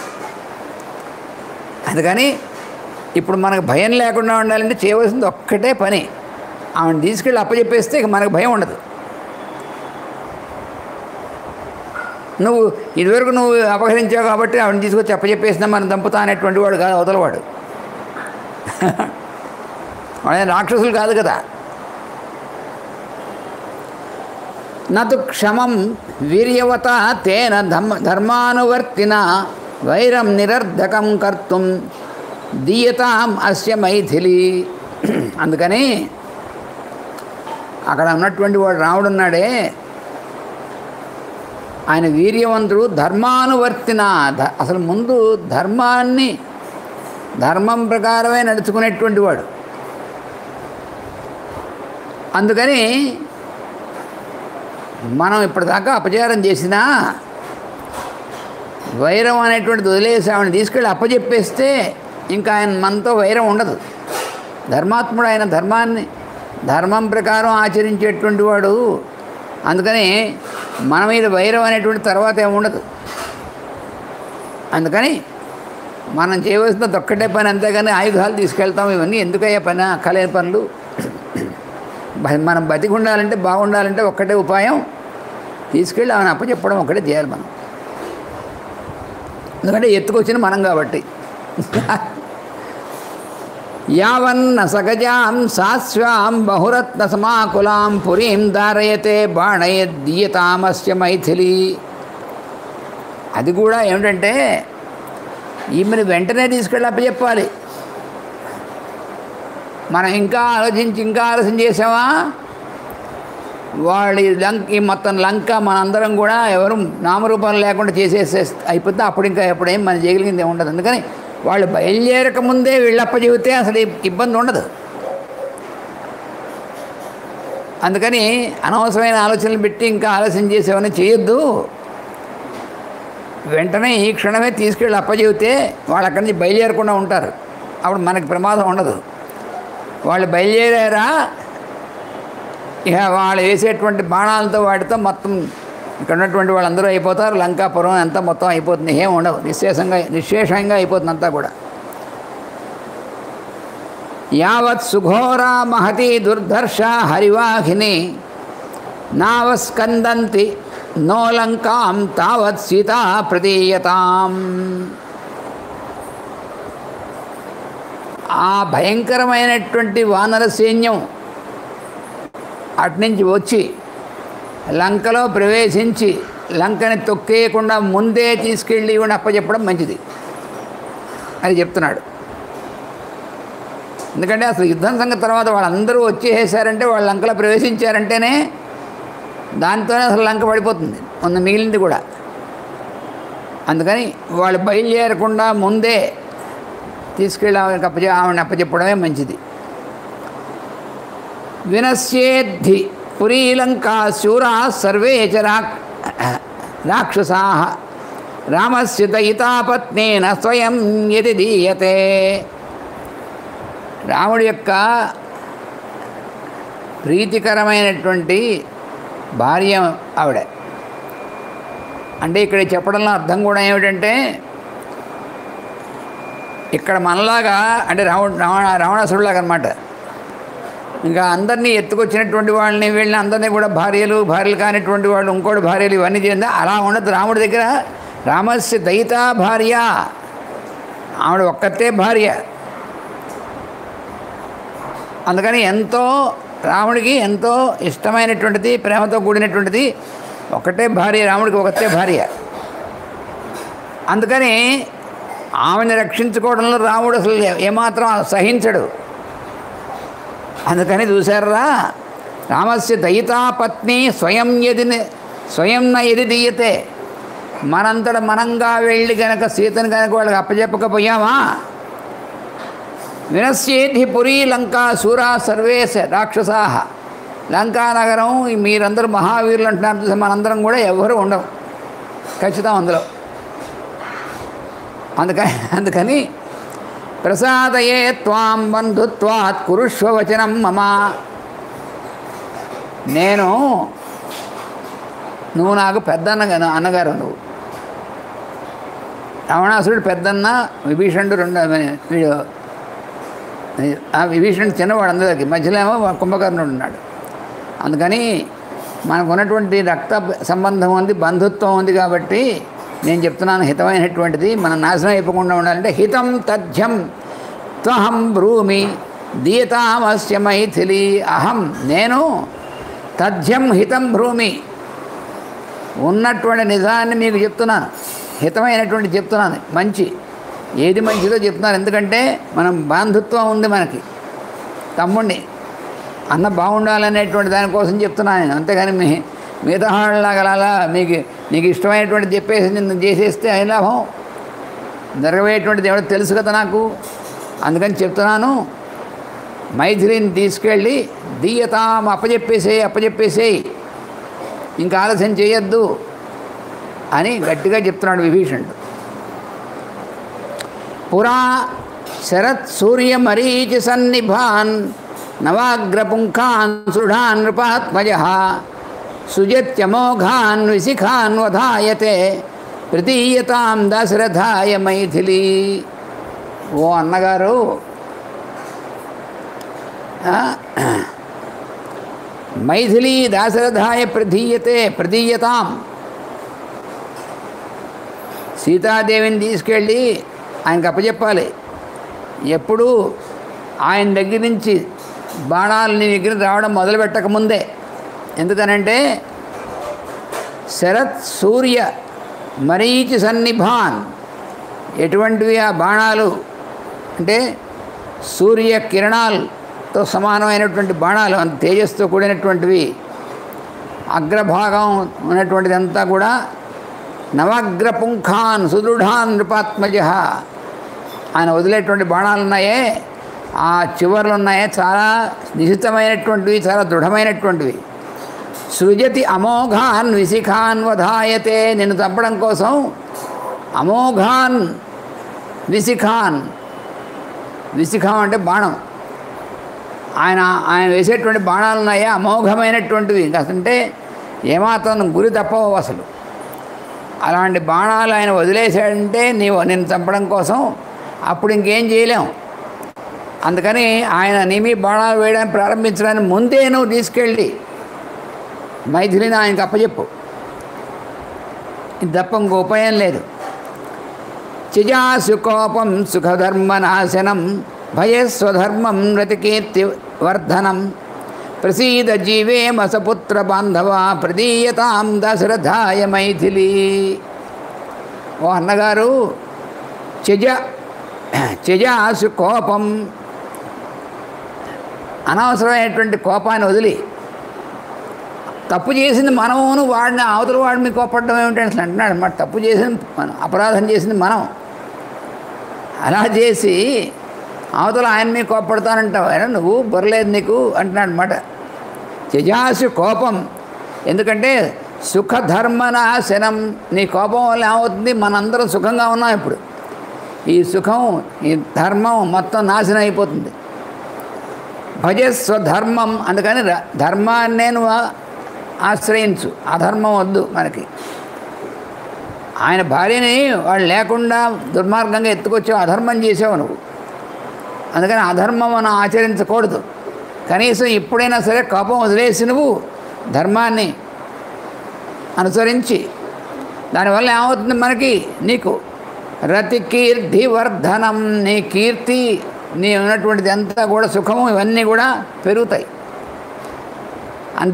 అందుకని ఇప్పుడు మనకు భయం లేకుండా ఉండాలంటే చేయవలసింది ఒక్కటే పని ఆమెను తీసుకెళ్ళి అప్పచెప్పేస్తే ఇక మనకు భయం ఉండదు నువ్వు ఇదివరకు నువ్వు అపహరించావు కాబట్టి ఆవిడని తీసుకొచ్చి అప్పచెప్పేసినా మనం దంపుతా అనేటువంటి వాడు కాదు అవతలవాడు వాడే రాక్షసులు కాదు కదా నతు క్షమం వీర్యవత తేన ధర్మ ధర్మానువర్తిన వైరం నిరర్ధకం కర్తుం దీయతాం అస్య మైథిలి అందుకని అక్కడ ఉన్నటువంటి వాడు రాముడు ఉన్నాడే ఆయన వీర్యవంతుడు ధర్మానువర్తిన ధ- అసలు ముందు ధర్మాన్ని ధర్మం ప్రకారమే నడుచుకునేటువంటి వాడు అందుకని మనం ఇప్పటిదాకా అపచారం చేసినా వైరం అనేటువంటిది వదిలేసి ఆవిడని తీసుకెళ్ళి అప్పచెప్పేస్తే ఇంకా ఆయన మనతో వైరం ఉండదు ధర్మాత్ముడు ఆయన ధర్మాన్ని ధర్మం ప్రకారం ఆచరించేటువంటి వాడు అందుకని మన మీద వైరం అనేటువంటి తర్వాత ఏమి ఉండదు అందుకని మనం చేయవలసినది ఒక్కటే పని అంతేగాని ఆయుధాలు తీసుకెళ్తాం ఇవన్నీ ఎందుకయ్యే పని అక్కలేని పనులు బ- మనం బతికి ఉండాలంటే బాగుండాలంటే ఒక్కటే ఉపాయం తీసుకెళ్ళి ఆమెను అప్పచెప్పడం ఒక్కటే చేయాలి మనం ఎందుకంటే ఎత్తుకొచ్చిన మనం కాబట్టి యావన్న సగజాం సాస్వాం బహురత్న సమాకులాం పురీం ధారయతే బాణయద్దీయతామస్య మైథిలి అది కూడా ఏమిటంటే ఈమెను వెంటనే తీసుకెళ్ళి అప్పచెప్పాలి మనం ఇంకా ఆలోచించి ఇంకా ఆలోచన చేసామా వాళ్ళ ఈ లంక ఈ మొత్తం లంక మనందరం కూడా ఎవరు నామరూపాలు లేకుండా చేసేసే అయిపోతే అప్పుడు ఇంకా ఎప్పుడేం మనం చేయగలిగింది ఏమి ఉండదు అందుకని వాళ్ళు బయలుదేరక ముందే వీళ్ళప్ప చెబితే అసలు ఈ ఇబ్బంది ఉండదు అందుకని అనవసరమైన ఆలోచనలు పెట్టి ఇంకా ఆలోచన చేసేవని చేయొద్దు వెంటనే ఈ క్షణమే తీసుకెళ్ళి అప్పచెబితే వాళ్ళు అక్కడి నుంచి బయలుదేరకుండా ఉంటారు అప్పుడు మనకి ప్రమాదం ఉండదు వాళ్ళు బయలుదేరారా ఇక వాళ్ళు వేసేటువంటి బాణాలతో వాటితో మొత్తం ఇక్కడ ఉన్నటువంటి వాళ్ళందరూ అయిపోతారు లంకాపురం అంతా మొత్తం అయిపోతుంది ఏం ఉండవు నిశ్శేషంగా నిశ్శేషంగా అయిపోతుంది అంతా కూడా యావత్ సుఘోరా మహతి దుర్ధర్ష హరివాహిని నావస్కందంతి నో లంకాం తావత్ సీతా ప్రదీయతాం ఆ భయంకరమైనటువంటి వానర సైన్యం అట్నుంచి వచ్చి లంకలో ప్రవేశించి లంకని తొక్కేయకుండా ముందే తీసుకెళ్ళి ఇవ్వని అప్పచెప్పడం మంచిది అని చెప్తున్నాడు ఎందుకంటే అసలు యుద్ధం సంగతి తర్వాత వాళ్ళందరూ వచ్చేసారంటే వాళ్ళు లంకలో ప్రవేశించారంటేనే దాంతోనే అసలు లంక పడిపోతుంది ఉన్న మిగిలింది కూడా అందుకని వాళ్ళు బయలుదేరకుండా ముందే తీసుకెళ్ళి ఆమెకు అప్పచె ఆమెను అప్పచెప్పడమే మంచిది వినశ్యేద్ధి పురీలంకా శూరా సర్వే చ రాక్ రాక్షసా రామస్య దయితాపత్నేన స్వయం యది దీయతే రాముడి యొక్క ప్రీతికరమైనటువంటి భార్య ఆవిడ అంటే ఇక్కడ చెప్పడంలో అర్థం కూడా ఏమిటంటే ఇక్కడ మనలాగా అంటే రావణ రావణ రావణాసురులాగా అనమాట ఇంకా అందరినీ ఎత్తుకొచ్చినటువంటి వాళ్ళని వీళ్ళని అందరినీ కూడా భార్యలు భార్యలు కానిటువంటి వాళ్ళు ఇంకోటి భార్యలు ఇవన్నీ చేయండి అలా ఉండదు రాముడి దగ్గర రామస్య దయిత భార్య ఆవిడ ఒక్కతే భార్య అందుకని ఎంతో రాముడికి ఎంతో ఇష్టమైనటువంటిది ప్రేమతో కూడినటువంటిది ఒకటే భార్య రాముడికి ఒకటే భార్య అందుకని ఆమెను రక్షించుకోవడంలో రాముడు అసలు ఏ- ఏమాత్రం సహించడు అందుకని చూసారా రామస్య దయితా పత్ని స్వయం ఎది స్వయం న ఎది దీయతే మనంతట మనంగా వెళ్ళి గనక సీతను కనుక వాళ్ళకి అప్పచెప్పకపోయామా వినశ్యేధి పురీ లంకా సూరా సర్వేశ రాక్షసా లంకా నగరం ఈ మీరందరూ మహావీరులు అంటున్నారు చూసి మనందరం కూడా ఎవరు ఉండవు ఖచ్చితం అందులో అందుకని అందుకని ప్రసాదయే త్వాం బంధుత్వాత్ కురుష్వ వచనం మమ నేను నువ్వు నాకు పెద్దన్న అన్నగారు నువ్వు రావణాసురుడు పెద్దన్న విభీషణుడు రెండు వీడు ఆ విభీషణుడు చిన్నవాడు అందరికి మధ్యలో ఏమో కుంభకర్ణుడు ఉన్నాడు అందుకని మనకు ఉన్నటువంటి రక్త సంబంధం ఉంది బంధుత్వం ఉంది కాబట్టి నేను చెప్తున్నాను హితమైనటువంటిది మనం నాశనం అయిపోకుండా ఉండాలంటే హితం తథ్యం త్వహం బ్రూమి దీయతామస్య మైథిలి అహం నేను తథ్యం హితం భ్రూమి ఉన్నటువంటి నిజాన్ని మీకు చెప్తున్నాను హితమైనటువంటి చెప్తున్నాను మంచి ఏది మంచిదో చెప్తున్నాను ఎందుకంటే మనం బాంధుత్వం ఉంది మనకి తమ్ముడిని అన్న బాగుండాలనేటువంటి దానికోసం చెప్తున్నాను నేను అంతేగాని మీ మిగతా వాళ్ళలాగా అలా మీకు నీకు ఇష్టమైనటువంటి చెప్పేసి నిన్ను చేసేస్తే ఏ లాభం జరగబోయేటువంటిది ఎవడో తెలుసు కదా నాకు అందుకని చెప్తున్నాను మైథిలిని తీసుకెళ్ళి దీయతాం అప్పచెప్పేసేయి అప్పచెప్పేసేయి ఇంకా ఆలస్యం చేయొద్దు అని గట్టిగా చెప్తున్నాడు విభీషణుడు పురా శరత్ సూర్య మరీచి సన్నిభాన్ నవాగ్రపుంఖాన్ సృఢాన్ నృపాత్మజ సుజత్యమోఘాన్ విశిఖాన్ వధాయతే ప్రతీయతాం దశరథాయ మైథిలి ఓ అన్నగారు ఆ, మైథిలి దాశరథాయ ప్రధీయతే ప్రదీయతాం సీతాదేవిని తీసుకెళ్ళి ఆయనకు అప్పచెప్పాలి ఎప్పుడు ఆయన దగ్గర నుంచి బాణాలు నీ దగ్గర రావడం మొదలు పెట్టకముందే ఎందుకనంటే శరత్ సూర్య మరీచి సన్నిభాన్ ఎటువంటివి ఆ బాణాలు అంటే సూర్య కిరణాలతో సమానమైనటువంటి బాణాలు అంత తేజస్తో కూడినటువంటివి అగ్రభాగం ఉన్నటువంటిదంతా కూడా నవగ్రపుంఖాన్ సుదృఢాన్ నృపాత్మజ ఆయన వదిలేటువంటి బాణాలు ఉన్నాయే ఆ చివర్లు ఉన్నాయే చాలా నిశితమైనటువంటివి చాలా దృఢమైనటువంటివి సృజతి అమోఘాన్ విశిఖాన్ వధాయతే నిన్ను చంపడం కోసం అమోఘాన్ విశిఖాన్ విశిఖం అంటే బాణం ఆయన ఆయన వేసేటువంటి బాణాలు ఉన్నాయా అమోఘమైనటువంటివి అంటే ఏమాత్రం గురి తప్పవు అసలు అలాంటి బాణాలు ఆయన వదిలేశాడంటే నీవు నిన్ను చంపడం కోసం అప్పుడు ఇంకేం చేయలేం అందుకని ఆయన నీ మీ బాణాలు వేయడానికి ప్రారంభించడానికి ముందే నువ్వు తీసుకెళ్ళి మైథిలిని ఆయనకు అప్పచెప్పు ఇది తప్ప ఇంకో ఉపాయం లేదు చిజాసు కోపం సుఖధర్మనాశనం భయస్వధర్మం రతికీర్తి వర్ధనం ప్రసీద జీవేమ సపుత్ర బాంధవ ప్రదీయతాం దశరథాయ మైథిలి ఓ అన్నగారు చెజ చెజాసు కోపం అనవసరమైనటువంటి కోపాన్ని వదిలి తప్పు చేసింది మనమును వాడిని అవతల వాడిని మీకు కోపడడం ఏమిటి అసలు అంటున్నాడు అన్నమాట తప్పు చేసింది మనం అపరాధం చేసింది మనం అలా చేసి అవతల ఆయన మీకు కోపడతానంటావు అయినా నువ్వు బొరలేదు నీకు అంటున్నాడు అనమాట త్యజాసు కోపం ఎందుకంటే సుఖధర్మనాశనం నీ కోపం వల్ల ఏమవుతుంది మనందరం సుఖంగా ఉన్నాం ఇప్పుడు ఈ సుఖం ఈ ధర్మం మొత్తం నాశనం అయిపోతుంది భజస్వ ధర్మం అందుకని ర- ధర్మాన్నే నువ్వు ఆశ్రయించు అధర్మం వద్దు మనకి ఆయన భార్యని వాళ్ళు లేకుండా దుర్మార్గంగా ఎత్తుకొచ్చావు అధర్మం చేసావు నువ్వు అందుకని అధర్మం మనం ఆచరించకూడదు కనీసం ఇప్పుడైనా సరే కోపం వదిలేసి నువ్వు ధర్మాన్ని అనుసరించి దానివల్ల ఏమవుతుంది మనకి నీకు రతి కీర్తి వర్ధనం నీ కీర్తి నీ ఉన్నటువంటిది అంతా కూడా సుఖము ఇవన్నీ కూడా పెరుగుతాయి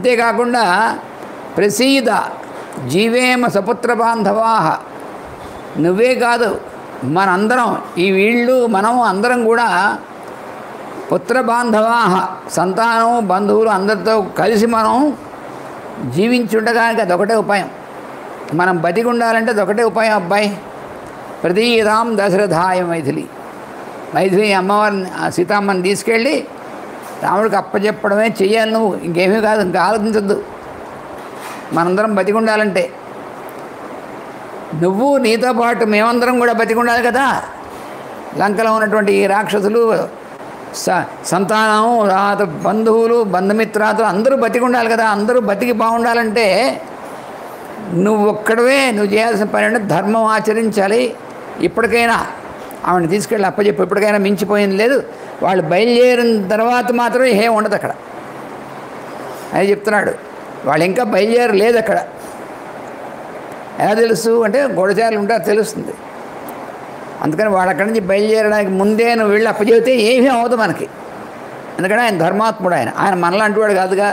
అంతేకాకుండా ప్రసీద జీవేమ సపుత్ర బాంధవా నువ్వే కాదు మనందరం ఈ వీళ్ళు మనం అందరం కూడా పుత్ర బాంధవాహ సంతానం బంధువులు అందరితో కలిసి మనం జీవించుండగానికి అదొకటే ఉపాయం మనం బతికి ఉండాలంటే అదొకటే ఉపాయం అబ్బాయి ప్రతీరాం దశరథాయ మైథిలి మైథిలి అమ్మవారిని ఆ సీతమ్మని తీసుకెళ్ళి రాముడికి అప్పచెప్పడమే చెయ్యాలి నువ్వు ఇంకేమీ కాదు ఇంకా ఆలోచించద్దు మనందరం బతికి ఉండాలంటే నువ్వు నీతో పాటు మేమందరం కూడా బతికి ఉండాలి కదా లంకలో ఉన్నటువంటి ఈ రాక్షసులు స సంతానం తర్వాత బంధువులు బంధుమిత్రాదులు అందరూ బతికి ఉండాలి కదా అందరూ బతికి బాగుండాలంటే నువ్వు ఒక్కడవే నువ్వు చేయాల్సిన పని అంటే ధర్మం ఆచరించాలి ఇప్పటికైనా ఆవిడని తీసుకెళ్ళి అప్పచెప్పి ఇప్పటికైనా మించిపోయింది లేదు వాళ్ళు బయలుదేరిన తర్వాత మాత్రం ఏం ఉండదు అక్కడ అని చెప్తున్నాడు వాళ్ళు ఇంకా బయలుదేరి లేదు అక్కడ ఎలా తెలుసు అంటే గొడచారులు ఉంటారు తెలుస్తుంది అందుకని వాడు అక్కడి నుంచి బయలుదేరడానికి ముందే నువ్వు వెళ్ళి అప్పచెబితే ఏమీ అవ్వదు మనకి ఎందుకంటే ఆయన ధర్మాత్ముడు ఆయన ఆయన మనలాంటి వాడు కాదుగా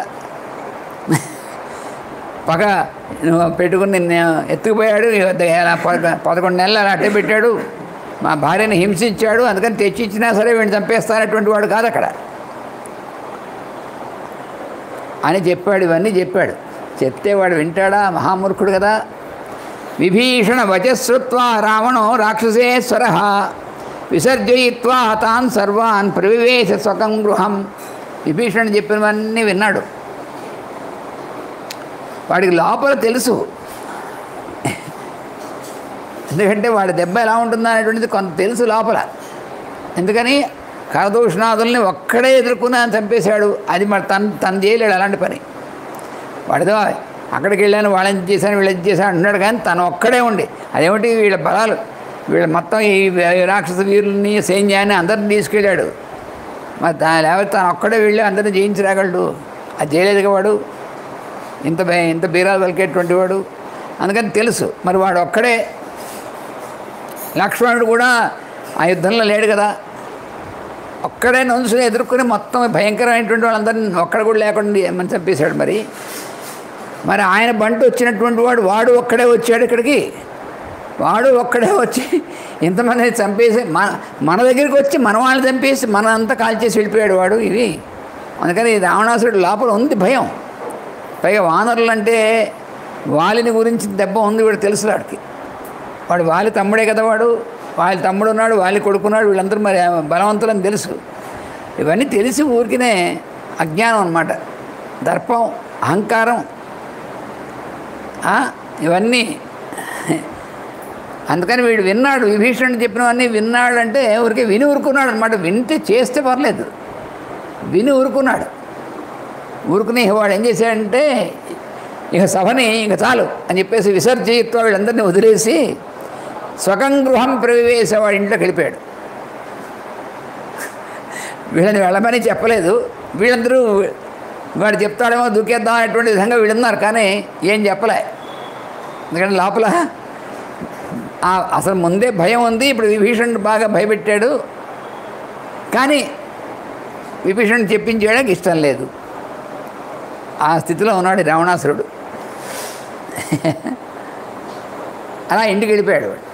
పగ నువ్వు పెట్టుకుని నిన్ను ఎత్తుకుపోయాడు ఇలా పద- పదకొండు నెలలు అలా అట్టే పెట్టాడు మా భార్యని హింసించాడు అందుకని తెచ్చిచ్చినా సరే వీడిని చంపేస్తానటువంటి వాడు కాదు అక్కడ అని చెప్పాడు ఇవన్నీ చెప్పాడు చెప్తే వాడు వింటాడా మహామూర్ఖుడు కదా విభీషణ వచశ్రుత్వా రావణో రాక్షసేశ్వర విసర్జయిత్వా తాన్ సర్వాన్ ప్రవివేశ స్వకం గృహం విభీషణ చెప్పినవన్నీ విన్నాడు వాడికి లోపల తెలుసు ఎందుకంటే వాడి దెబ్బ ఎలా ఉంటుందో అనేటువంటిది కొంత తెలుసు లోపల ఎందుకని కరదూషణాదుల్ని ఒక్కడే ఎదుర్కొని ఆయన చంపేశాడు అది మరి తను తను చేయలేడు అలాంటి పని వాడితో అక్కడికి వెళ్ళాను వాళ్ళని చేశాను వీళ్ళని చేశాను అంటున్నాడు కానీ తను ఒక్కడే ఉండి అదేమిటి వీళ్ళ బలాలు వీళ్ళ మొత్తం ఈ రాక్షస వీరుల్ని సైన్యాన్ని అందరిని తీసుకెళ్ళాడు మరి దాని లేకపోతే తను ఒక్కడే వెళ్ళి అందరిని జయించి రాగలడు అది చేయలేదుగా వాడు ఇంత బే- ఇంత బీరాలు పలికేటువంటి వాడు అందుకని తెలుసు మరి వాడు ఒక్కడే లక్ష్మణుడు కూడా ఆ యుద్ధంలో లేడు కదా ఒక్కడే నొంచుని ఎదుర్కొని మొత్తం భయంకరమైనటువంటి వాళ్ళందరినీ ఒక్కడ కూడా లేకుండా ఏమని చంపేశాడు మరి మరి ఆయన బంటు వచ్చినటువంటి వాడు వాడు ఒక్కడే వచ్చాడు ఇక్కడికి వాడు ఒక్కడే వచ్చి ఇంతమందిని చంపేసి మన మన దగ్గరికి వచ్చి మన వాళ్ళని చంపేసి మన అంతా కాల్చేసి వెళ్ళిపోయాడు వాడు ఇవి అందుకని ఈ రావణాసుడు లోపల ఉంది భయం పైగా వానరులు అంటే వాలిని గురించి దెబ్బ ఉంది వీడు తెలుసు వాడికి వాడు వాలి తమ్ముడే కదా వాడు వాళ్ళ తమ్ముడు ఉన్నాడు వాలి కొడుకున్నాడు వీళ్ళందరూ మరి బలవంతులని తెలుసు ఇవన్నీ తెలిసి ఊరికినే అజ్ఞానం అన్నమాట దర్పం అహంకారం ఆ, ఇవన్నీ అందుకని వీడు విన్నాడు విభీషణుడు చెప్పినవన్నీ విన్నాడంటే ఊరికే విని ఊరుకున్నాడు అనమాట వింటే చేస్తే పర్లేదు విని ఊరుకున్నాడు ఊరుకుని వాడు ఏం చేశాడంటే ఇక సభని ఇంక చాలు అని చెప్పేసి విసర్జయిత్వ వీళ్ళందరినీ వదిలేసి స్వకం గృహం ప్రవేశ వాడి ఇంట్లోకి వెళ్ళిపోయాడు వీళ్ళని వెళ్ళమని చెప్పలేదు వీళ్ళందరూ వాడు చెప్తాడేమో దూకేద్దాం అనేటువంటి విధంగా వీళ్ళున్నారు కానీ ఏం చెప్పలే ఎందుకంటే లోపల ఆ- అసలు ముందే భయం ఉంది ఇప్పుడు విభీషణుడు బాగా భయపెట్టాడు కానీ విభీషణుడు చెప్పించేయడానికి ఇష్టం లేదు ఆ స్థితిలో ఉన్నాడు ఈ రావణాసురుడు అలా ఇంటికి వెళ్ళిపోయాడు వాడు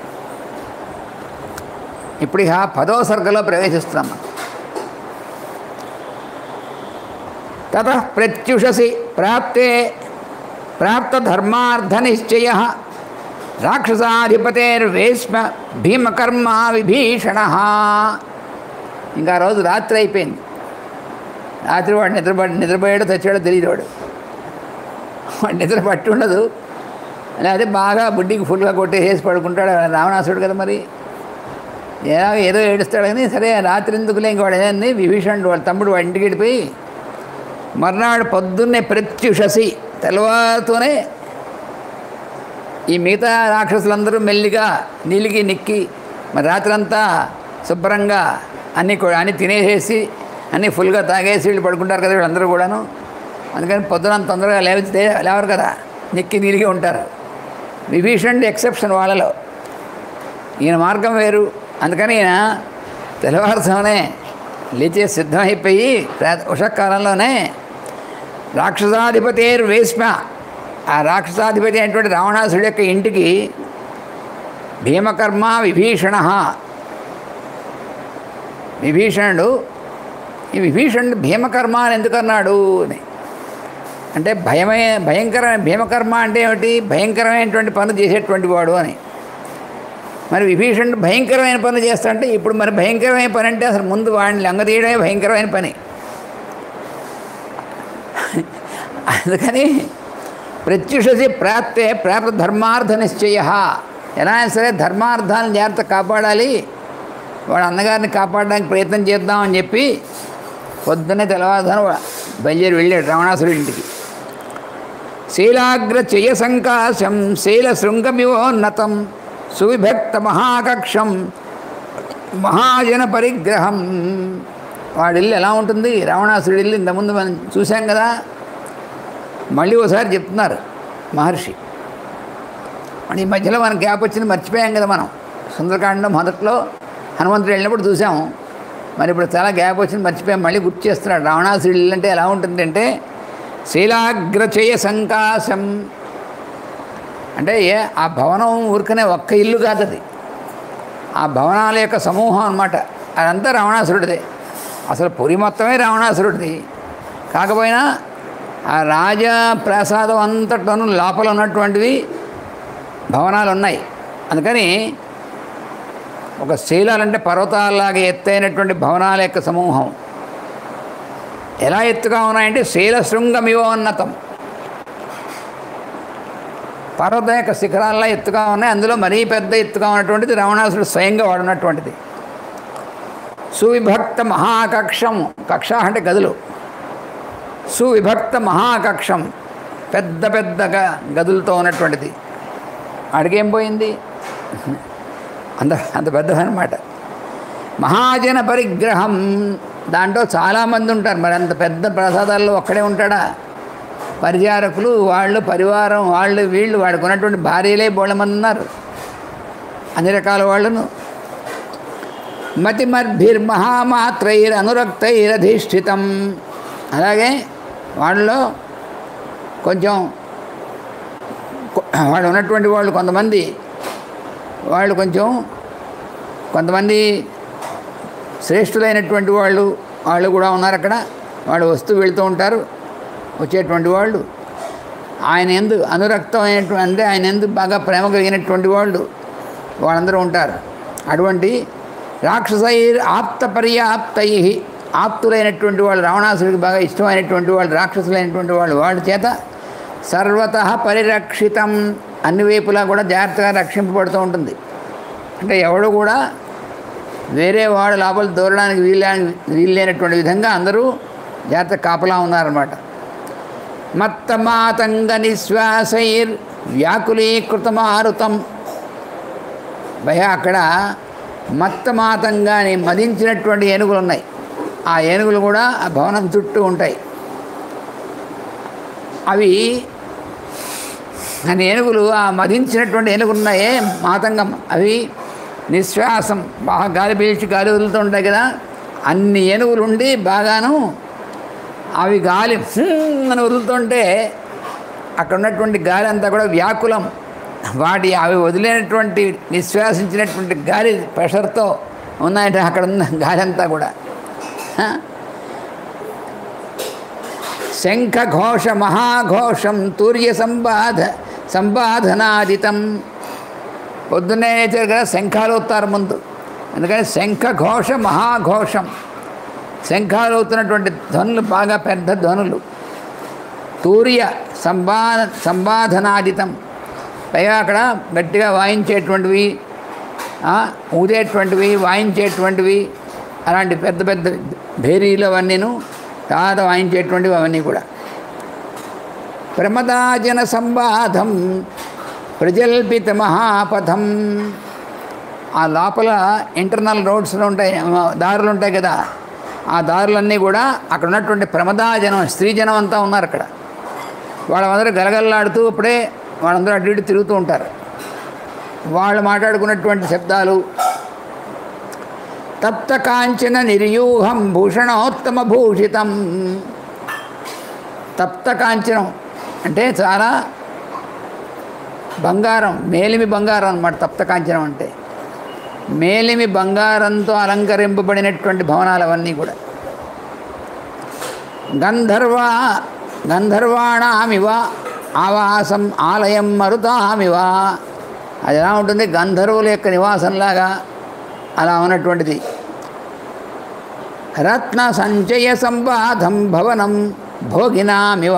ఇప్పుడు ఇక పదో సర్గలో ప్రవేశిస్తున్నాం మనం తత ప్రత్యుషసి ప్రాప్తే ప్రాప్త ధర్మార్థ నిశ్చయ రాక్షసాధిపతేర్వేష్మ భీమకర్మ విభీషణ ఇంకా ఆ రోజు రాత్రి అయిపోయింది రాత్రి వాడు నిద్రపడి నిద్రపోయాడో తెచ్చాడో తెలియదు వాడు వాడు నిద్ర పట్టి ఉండదు లేకపోతే బాగా బుడ్డికి ఫుల్గా కొట్టేసి పడుకుంటాడు రావణాసుడు కదా మరి ఏదో ఏదో ఏడుస్తాడు కానీ సరే రాత్రి ఎందుకులే ఇంక వాడు ఏదండి విభీషణుడు వాళ్ళ తమ్ముడు వాడి ఇంటికి వెళ్ళిపోయి మర్నాడు పొద్దున్నే ప్రత్యుషసి తెల్లవారుతూనే ఈ మిగతా రాక్షసులందరూ మెల్లిగా నీలిగి నిక్కి మరి రాత్రంతా శుభ్రంగా అన్నీ కూడా అన్నీ తినేసేసి అన్నీ ఫుల్గా తాగేసి వీళ్ళు పడుకుంటారు కదా వీళ్ళందరూ కూడాను అందుకని పొద్దున తొందరగా లేవితే లేవరు కదా నిక్కి నీలిగి ఉంటారు విభీషణుడు ఎక్సెప్షన్ వాళ్ళలో ఈయన మార్గం వేరు అందుకని ఈయన తెల్లవారుతోనే లేచే సిద్ధమైపోయి రా- ఉషకాలంలోనే రాక్షసాధిపతేరు వేష్మ ఆ రాక్షసాధిపతి అయినటువంటి రావణాసుడి యొక్క ఇంటికి భీమకర్మ విభీషణ విభీషణుడు ఈ విభీషణుడు భీమకర్మ అని ఎందుకు అన్నాడు అని అంటే భయమే భయంకరమైన భీమకర్మ అంటే ఏమిటి భయంకరమైనటువంటి పనులు చేసేటువంటి వాడు అని మరి విభీషణుడు భయంకరమైన పనులు చేస్తాడంటే ఇప్పుడు మరి భయంకరమైన పని అంటే అసలు ముందు వాడిని లంగదీయడమే భయంకరమైన పని అందుకని ప్రత్యుషసి ప్రాప్తే ప్రాప్త ధర్మార్థ నిశ్చయ ఎలా అయినా సరే ధర్మార్థాలను జాగ్రత్త కాపాడాలి వాడు అన్నగారిని కాపాడడానికి ప్రయత్నం చేద్దామని చెప్పి పొద్దున్నే తెల్లవారుధాన బయలుదేరి వెళ్ళాడు రావణాసురుడి ఇంటికి శీలాగ్ర చెయ సంకాశం శీల శృంగమివోన్నతం సువిభక్త మహాకక్షం మహాజన పరిగ్రహం వాడి ఇల్లు ఎలా ఉంటుంది రావణాసురుడి ఇల్లు ఇంతకుముందు మనం చూసాం కదా మళ్ళీ ఒకసారి చెప్తున్నారు మహర్షి మరి ఈ మధ్యలో మనకు గ్యాప్ వచ్చింది మర్చిపోయాం కదా మనం సుందరకాండం మొదట్లో హనుమంతుడు వెళ్ళినప్పుడు చూసాము మరి ఇప్పుడు చాలా గ్యాప్ వచ్చింది మర్చిపోయాం మళ్ళీ గుర్తు చేస్తున్నాడు రావణాసురుడి ఇల్లు అంటే ఎలా ఉంటుందంటే శీలాగ్రచయ సంకాశం అంటే ఏ ఆ భవనం ఊరికనే ఒక్క ఇల్లు కాదు అది ఆ భవనాల యొక్క సమూహం అన్నమాట అదంతా రావణాసురుడిదే అసలు పురి మొత్తమే రావణాసురుడిది కాకపోయినా ఆ రాజ ప్రసాదం అంతటను లోపల ఉన్నటువంటివి భవనాలు ఉన్నాయి అందుకని ఒక శీలాలంటే పర్వతాల్లాగా ఎత్తైనటువంటి భవనాల యొక్క సమూహం ఎలా ఎత్తుగా ఉన్నాయంటే శీలశృంగమివోన్నతం పర్వతం యొక్క శిఖరాల్లో ఎత్తుగా ఉన్నాయి అందులో మరీ పెద్ద ఎత్తుగా ఉన్నటువంటిది రావణాసుడు స్వయంగా వాడున్నటువంటిది సువిభక్త మహాకక్షం కక్ష అంటే గదులు సువిభక్త మహాకక్షం పెద్ద పెద్దగా గదులతో ఉన్నటువంటిది అడిగేం పోయింది అంత అంత పెద్దదనమాట మహాజన పరిగ్రహం దాంట్లో చాలామంది ఉంటారు మరి అంత పెద్ద ప్రసాదాల్లో ఒక్కడే ఉంటాడా పరిచారకులు వాళ్ళు పరివారం వాళ్ళు వీళ్ళు వాడికి ఉన్నటువంటి భార్యలే బోళ్ళ మంది ఉన్నారు అన్ని రకాల వాళ్ళను మతిమర్భిర్మహామాత్రైర్ అనురక్తైరధిష్ఠితం అలాగే వాళ్ళలో కొంచెం కొ- వాళ్ళు ఉన్నటువంటి వాళ్ళు కొంతమంది వాళ్ళు కొంచెం కొంతమంది శ్రేష్ఠులైనటువంటి వాళ్ళు వాళ్ళు కూడా ఉన్నారు అక్కడ వాళ్ళు వస్తూ వెళ్తూ ఉంటారు వచ్చేటువంటి వాళ్ళు ఆయన ఎందు అనురక్తమైనటువంటి అంటే ఆయన ఎందు బాగా ప్రేమ కలిగినటువంటి వాళ్ళు వాళ్ళందరూ ఉంటారు అటువంటి రాక్షసైర్ ఆప్త పర్యాప్తై ఆప్తులైనటువంటి వాళ్ళు రావణాసుడికి బాగా ఇష్టమైనటువంటి వాళ్ళు రాక్షసులైనటువంటి వాళ్ళు వాళ్ళ చేత సర్వత పరిరక్షితం అన్ని వైపులా కూడా జాగ్రత్తగా రక్షింపబడుతూ ఉంటుంది అంటే ఎవడు కూడా వేరే వాడు లోపల దూరడానికి వీలు వీల్లేనటువంటి విధంగా అందరూ జాగ్రత్త కాపలా ఉన్నారన్నమాట మత్తమాతంగ నిశ్వాసైర్ వ్యాకులీకృతమారుతం భయ అక్కడ మత్తమాతంగాని మదించినటువంటి ఏనుగులు ఉన్నాయి ఆ ఏనుగులు కూడా ఆ భవనం చుట్టూ ఉంటాయి అవి ఆ ఏనుగులు ఆ మదించినటువంటి ఏనుగులు ఉన్నాయే మాతంగం అవి నిశ్వాసం బాగా గాలి పీల్చి గాలి వదులుతూ ఉంటాయి కదా అన్ని ఏనుగులు ఉండి బాగాను అవి గాలి హ్మ్ అని వదులుతుంటే అక్కడ ఉన్నటువంటి గాలి అంతా కూడా వ్యాకులం వాటి అవి వదిలేనటువంటి నిశ్వాసించినటువంటి గాలి ప్రెషర్తో ఉన్నాయంటే అక్కడ ఉన్న గాలి అంతా కూడా హ? శంఖఘోష మహాఘోషం తూర్య సంబాధ సంబాధనాదితం పొద్దున్నే లేచారు కదా శంఖాలు అవుతారు ముందు అందుకని శంఖఘోష మహాఘోషం శంఖాలు అవుతున్నటువంటి ధ్వనులు బాగా పెద్ద ధ్వనులు తూర్య సంబా సంబాధనాదితం పైగా అక్కడ గట్టిగా వాయించేటువంటివి ఆ, ఊదేటువంటివి వాయించేటువంటివి అలాంటి పెద్ద పెద్ద భేరీలు అవన్నీను తర్వాత వాయించేటువంటివి అవన్నీ కూడా ప్రమదాజన సంబాధం ప్రజల్పిత మహాపథం ఆ లోపల ఇంటర్నల్ రోడ్స్లో ఉంటాయి ఆ, దారులు ఉంటాయి కదా ఆ దారులన్నీ కూడా అక్కడ ఉన్నటువంటి ప్రమదాజనం స్త్రీజనం అంతా ఉన్నారు అక్కడ వాళ్ళందరూ గలగలలాడుతూ ఇప్పుడే వాళ్ళందరూ అటు ఇటు తిరుగుతూ ఉంటారు వాళ్ళు మాట్లాడుకున్నటువంటి శబ్దాలు తప్త కాంచన నిర్యూహం భూషణోత్తమ భూషితం తప్త కాంచనం అంటే చాలా బంగారం మేలిమి బంగారం అనమాట తప్తకాంచనం అంటే మేలిమి బంగారంతో అలంకరింపబడినటువంటి భవనాలు అవన్నీ కూడా గంధర్వ గంధర్వాణామివ ఆవాసం ఆలయం మరుతామివ అది ఎలా ఉంటుంది గంధర్వుల యొక్క నివాసంలాగా అలా ఉన్నటువంటిది రత్న సంచయ సంపాదం భవనం భోగినామివ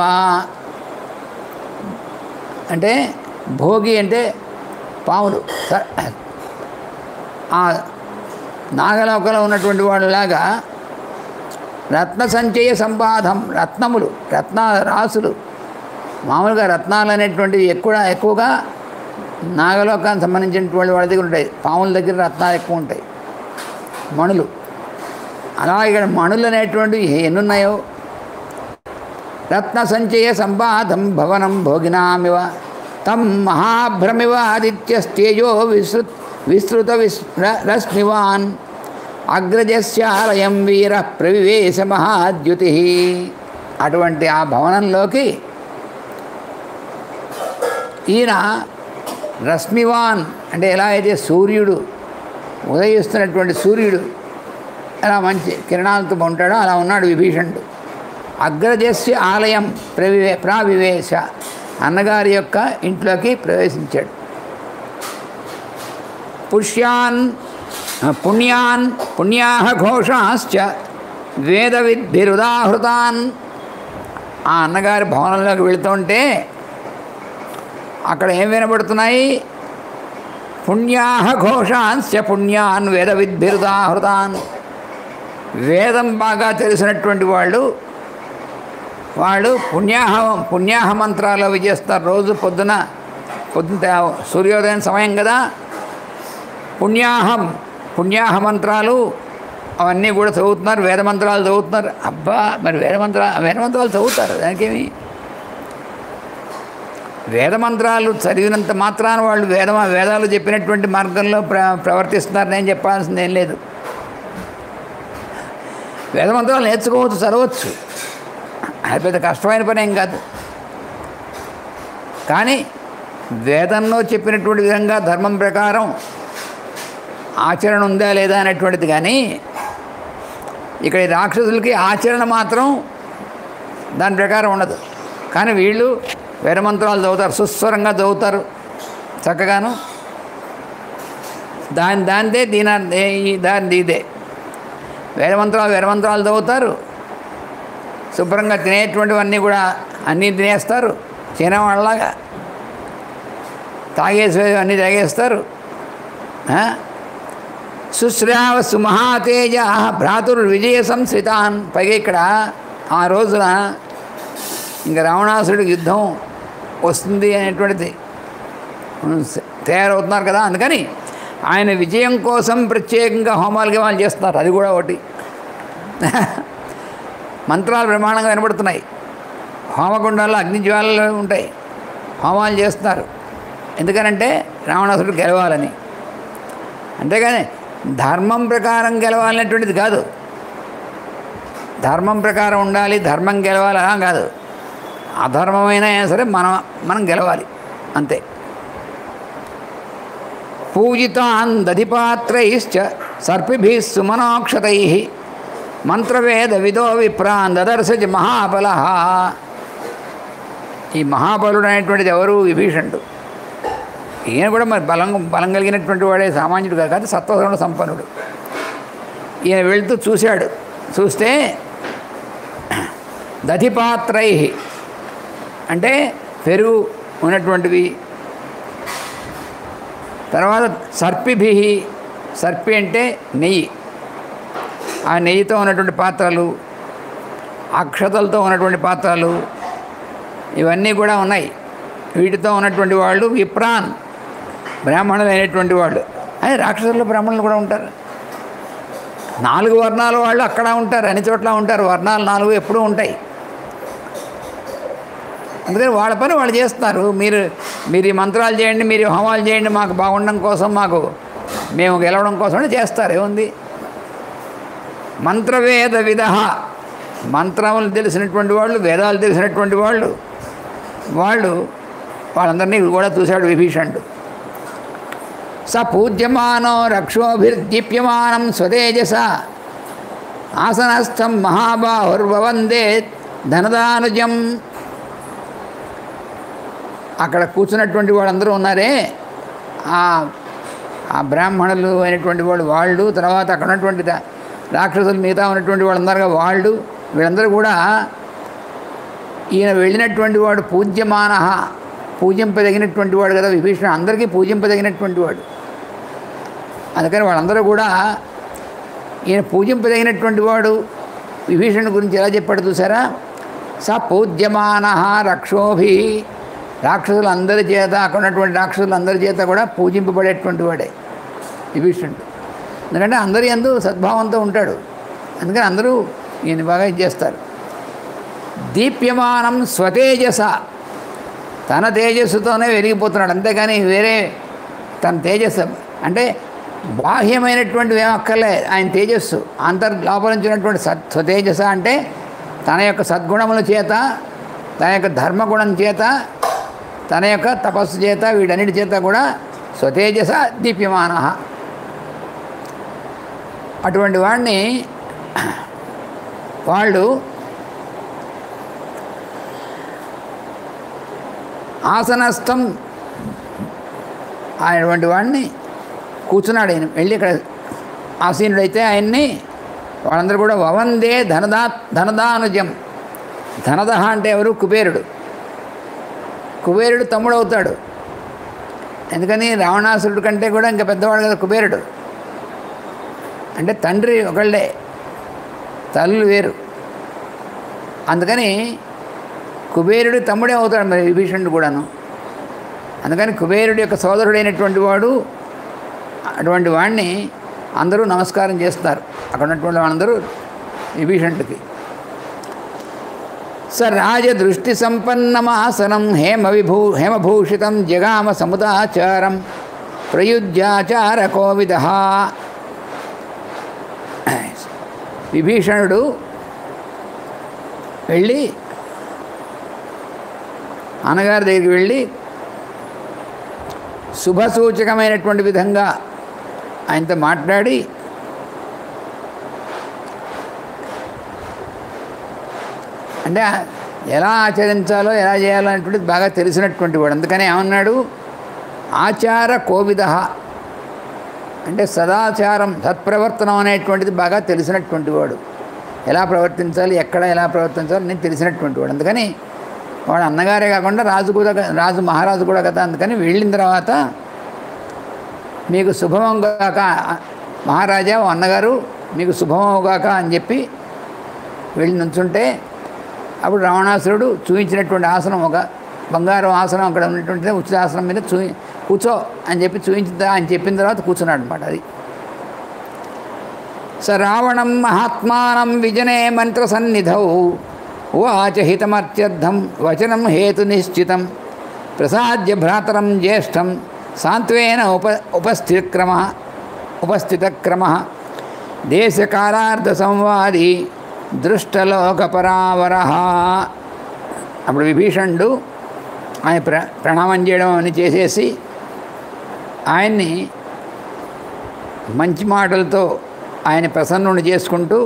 అంటే భోగి అంటే పాములు స- ఆ నాగలోకంలో ఉన్నటువంటి వాళ్ళలాగా రత్న సంచయ సంపాదం రత్నములు రత్న రాసులు మామూలుగా రత్నాలు అనేటువంటివి ఎక్కువ ఎక్కువగా నాగలోకానికి సంబంధించినటువంటి వాళ్ళ దగ్గర ఉంటాయి పాముల దగ్గర రత్నాలు ఎక్కువ ఉంటాయి మణులు అలా ఇక్కడ మణులు అనేటువంటివి ఎన్నున్నాయో రత్న సంచయ సంపాదం భవనం భోగినామివ తం మహాభ్రమివ ఆదిత్యస్తేజో విస్తృత్ విస్తృత విస్ ర- రశ్మివాన్ అగ్రజస్యాలయం వీర ప్రవివేశ మహాద్యుతి అటువంటి ఆ భవనంలోకి ఈయన రశ్మివాన్ అంటే ఎలా అయితే సూర్యుడు ఉదయిస్తున్నటువంటి సూర్యుడు ఎలా మంచి కిరణాలతో ఉంటాడో అలా ఉన్నాడు విభీషణుడు అగ్రజస్య ఆలయం ప్రవివే ప్రావివేశ అన్నగారి యొక్క ఇంట్లోకి ప్రవేశించాడు పుష్యాన్ పుణ్యాన్ పుణ్యా ఘోషాశ్చ వేదవిద్భిరుదాహృతాన్ ఆ అన్నగారి భవనంలోకి వెళుతుంటే అక్కడ ఏం వినబడుతున్నాయి పుణ్యా ఘోషాంశ పుణ్యాన్ వేద విద్భిరుదాహృతాన్ వేదం బాగా తెలిసినటువంటి వాళ్ళు వాళ్ళు పుణ్యాహ పుణ్యాహ మంత్రాలు అవి చేస్తారు రోజు పొద్దున పొద్దున సూర్యోదయం సమయం కదా పుణ్యాహం పుణ్యాహ మంత్రాలు అవన్నీ కూడా చదువుతున్నారు వేద మంత్రాలు చదువుతున్నారు అబ్బా మరి వేద మంత్రా వేద మంత్రాలు చదువుతారు దానికేమి వేద మంత్రాలు చదివినంత మాత్రాన వాళ్ళు వేద వేదాలు చెప్పినటువంటి మార్గంలో ప్ర ప్రవర్తిస్తున్నారు నేను చెప్పాల్సింది ఏం లేదు వేద మంత్రాలు నేర్చుకోవచ్చు చదవచ్చు అది పెద్ద కష్టమైన పని ఏం కాదు కానీ వేదంలో చెప్పినటువంటి విధంగా ధర్మం ప్రకారం ఆచరణ ఉందా లేదా అనేటువంటిది కానీ ఇక్కడ ఈ రాక్షసులకి ఆచరణ మాత్రం దాని ప్రకారం ఉండదు కానీ వీళ్ళు వేదమంత్రాలు చదువుతారు సుస్వరంగా చదువుతారు చక్కగాను దాని దానిదే దీని దాని ఇదే వేదమంత్రాలు వేదమంత్రాలు చదువుతారు శుభ్రంగా తినేటువంటివన్నీ కూడా అన్నీ తినేస్తారు తినేవాళ్ళలాగా తాగేసి అన్నీ తాగేస్తారు ఆ? సుశ్రావ సుమహాతేజ భ్రాతుర్ విజయ సంస్థితాన్ పైగా ఇక్కడ ఆ రోజున ఇంకా రావణాసుడికి యుద్ధం వస్తుంది అనేటువంటిది తయారవుతున్నారు కదా అందుకని ఆయన విజయం కోసం ప్రత్యేకంగా హోమాలు గిమాలు చేస్తున్నారు అది కూడా ఒకటి మంత్రాలు ప్రమాణంగా వినబడుతున్నాయి హోమగుండాల్లో అగ్నిజ్వాలలు ఉంటాయి హోమాలు చేస్తున్నారు ఎందుకనంటే రావణాసుడు గెలవాలని అంతేగాని ధర్మం ప్రకారం గెలవాలనేటువంటిది కాదు ధర్మం ప్రకారం ఉండాలి ధర్మం గెలవాలి అలా కాదు అధర్మమైనా సరే మనం మనం గెలవాలి అంతే పూజితాన్ దధిపాత్రైశ్చ సర్పిభి సుమనోక్షతై మంత్రవేద విదో విప్రాన్ దదర్శజ మహాబల ఈ మహాబలుడు అనేటువంటిది ఎవరు విభీషణుడు ఈయన కూడా మరి బలం బలం కలిగినటువంటి వాడే సామాన్యుడు కాదు కాదు సత్వగుణ సంపన్నుడు ఈయన వెళ్తూ చూశాడు చూస్తే దధిపాత్రై అంటే పెరుగు ఉన్నటువంటివి తర్వాత సర్పిభి సర్పి అంటే నెయ్యి ఆ నెయ్యితో ఉన్నటువంటి పాత్రలు అక్షతలతో ఉన్నటువంటి పాత్రలు ఇవన్నీ కూడా ఉన్నాయి వీటితో ఉన్నటువంటి వాళ్ళు విప్రాన్ బ్రాహ్మణులు అయినటువంటి వాళ్ళు అని రాక్షసుల్లో బ్రాహ్మణులు కూడా ఉంటారు నాలుగు వర్ణాల వాళ్ళు అక్కడ ఉంటారు అన్ని చోట్ల ఉంటారు వర్ణాలు నాలుగు ఎప్పుడూ ఉంటాయి అందుకని వాళ్ళ పని వాళ్ళు చేస్తున్నారు మీరు మీరు ఈ మంత్రాలు చేయండి మీరు ఈ హోమాలు చేయండి మాకు బాగుండడం కోసం మాకు మేము గెలవడం కోసం చేస్తారు ఏముంది మంత్రవేద విధ మంత్రములు తెలిసినటువంటి వాళ్ళు వేదాలు తెలిసినటువంటి వాళ్ళు వాళ్ళు వాళ్ళందరినీ కూడా చూశాడు విభీషణుడు స పూజ్యమానో రక్షోభిర్దీప్యమానం స్వతేజస ఆసనస్థం మహాబాహుర్వవందే ధనదానుజం అక్కడ కూర్చున్నటువంటి వాళ్ళందరూ ఉన్నారే ఆ ఆ బ్రాహ్మణులు అయినటువంటి వాళ్ళు వాళ్ళు తర్వాత అక్కడ ఉన్నటువంటి రా- రాక్షసులు మిగతా ఉన్నటువంటి వాళ్ళందరూ వాళ్ళు వీళ్ళందరూ కూడా ఈయన వెళ్ళినటువంటి వాడు పూజ్యమాన పూజింపదగినటువంటి వాడు కదా విభీషణ అందరికీ పూజింపదగినటువంటి వాడు అందుకని వాళ్ళందరూ కూడా ఈయన పూజింపదగినటువంటి వాడు విభీషణుడి గురించి ఎలా చెప్పాడు చూసారా స పూజ్యమాన రక్షోభి రాక్షసులందరి చేత అక్కడ ఉన్నటువంటి రాక్షసులందరి చేత కూడా పూజింపబడేటువంటి వాడే విభీషణుడు ఎందుకంటే అందరి ఎందు సద్భావంతో ఉంటాడు అందుకని అందరూ ఈయన బాగా ఇది చేస్తారు దీప్యమానం స్వతేజస తన తేజస్సుతోనే వెలిగిపోతున్నాడు అంతేగాని వేరే తన తేజస్సు అంటే బాహ్యమైనటువంటివి ఏమక్కర్లే ఆయన తేజస్సు అంతర్ లోపలించినటువంటి సత్ స్వతేజస అంటే తన యొక్క సద్గుణముల చేత తన యొక్క ధర్మగుణం చేత తన యొక్క తపస్సు చేత వీటన్నిటి చేత కూడా స్వతేజస దీప్యమాన అటువంటి వాడిని వాళ్ళు ఆసనస్థం ఆయనటువంటి వాడిని కూర్చున్నాడు ఆయన వెళ్ళి ఇక్కడ ఆసీనుడైతే ఆయన్ని వాళ్ళందరూ కూడా వవందే ధనదా ధనదానుజం ధనదహ అంటే ఎవరు కుబేరుడు కుబేరుడు తమ్ముడు అవుతాడు ఎందుకని రావణాసురుడు కంటే కూడా ఇంకా పెద్దవాడు కదా కుబేరుడు అంటే తండ్రి ఒకళ్ళే తల్లులు వేరు అందుకని కుబేరుడు తమ్ముడే అవుతాడు మరి విభీషణుడు కూడాను అందుకని కుబేరుడి యొక్క సోదరుడైనటువంటి వాడు అటువంటి వాడిని అందరూ నమస్కారం చేస్తారు అక్కడ ఉన్నటువంటి వాళ్ళందరూ విభీషణుడికి స రాజదృష్టి సంపన్నమాసనం హేమ విభూ హేమభూషితం జగామ సముదాచారం ప్రయుజ్యాచార కోవిద విభీషణుడు వెళ్ళి అన్నగారి దగ్గరికి వెళ్ళి శుభసూచకమైనటువంటి విధంగా ఆయనతో మాట్లాడి అంటే ఎలా ఆచరించాలో ఎలా చేయాలో అనేటువంటిది బాగా తెలిసినటువంటి వాడు అందుకని ఏమన్నాడు ఆచార కోవిద అంటే సదాచారం సత్ప్రవర్తనం అనేటువంటిది బాగా తెలిసినటువంటి వాడు ఎలా ప్రవర్తించాలి ఎక్కడ ఎలా ప్రవర్తించాలి నేను తెలిసినటువంటి వాడు అందుకని వాడు అన్నగారే కాకుండా రాజు కూడా రాజు మహారాజు కూడా కదా అందుకని వెళ్ళిన తర్వాత మీకు శుభమంగాక మహారాజా ఓ అన్నగారు మీకు శుభమవుగాక అని చెప్పి వెళ్ళి నుంచుంటే అప్పుడు రావణాసురుడు చూపించినటువంటి ఆసనం ఒక బంగారం ఆసనం అక్కడ ఉన్నటువంటి ఉచిత ఆసనం మీద చూ కూర్చో అని చెప్పి చూపించిందా అని చెప్పిన తర్వాత కూర్చున్నాడు అనమాట అది స రావణం మహాత్మానం విజనే మంత్ర సన్నిధౌ ఉవాచ హితమత్యర్థం వచనం హేతు నిశ్చితం ప్రసాద్య భ్రాతరం జ్యేష్టం సాంత్వేన ఉప ఉపస్థితక్రమ ఉపస్థితక్రమ దేశకాలార్థ సంవాది దృష్టలోకపరావర అప్పుడు విభీషణుడు ఆయన ప్ర ప్రణామం చేయడం అని చేసేసి ఆయన్ని మంచి మాటలతో ఆయన ప్రసన్నుని చేసుకుంటూ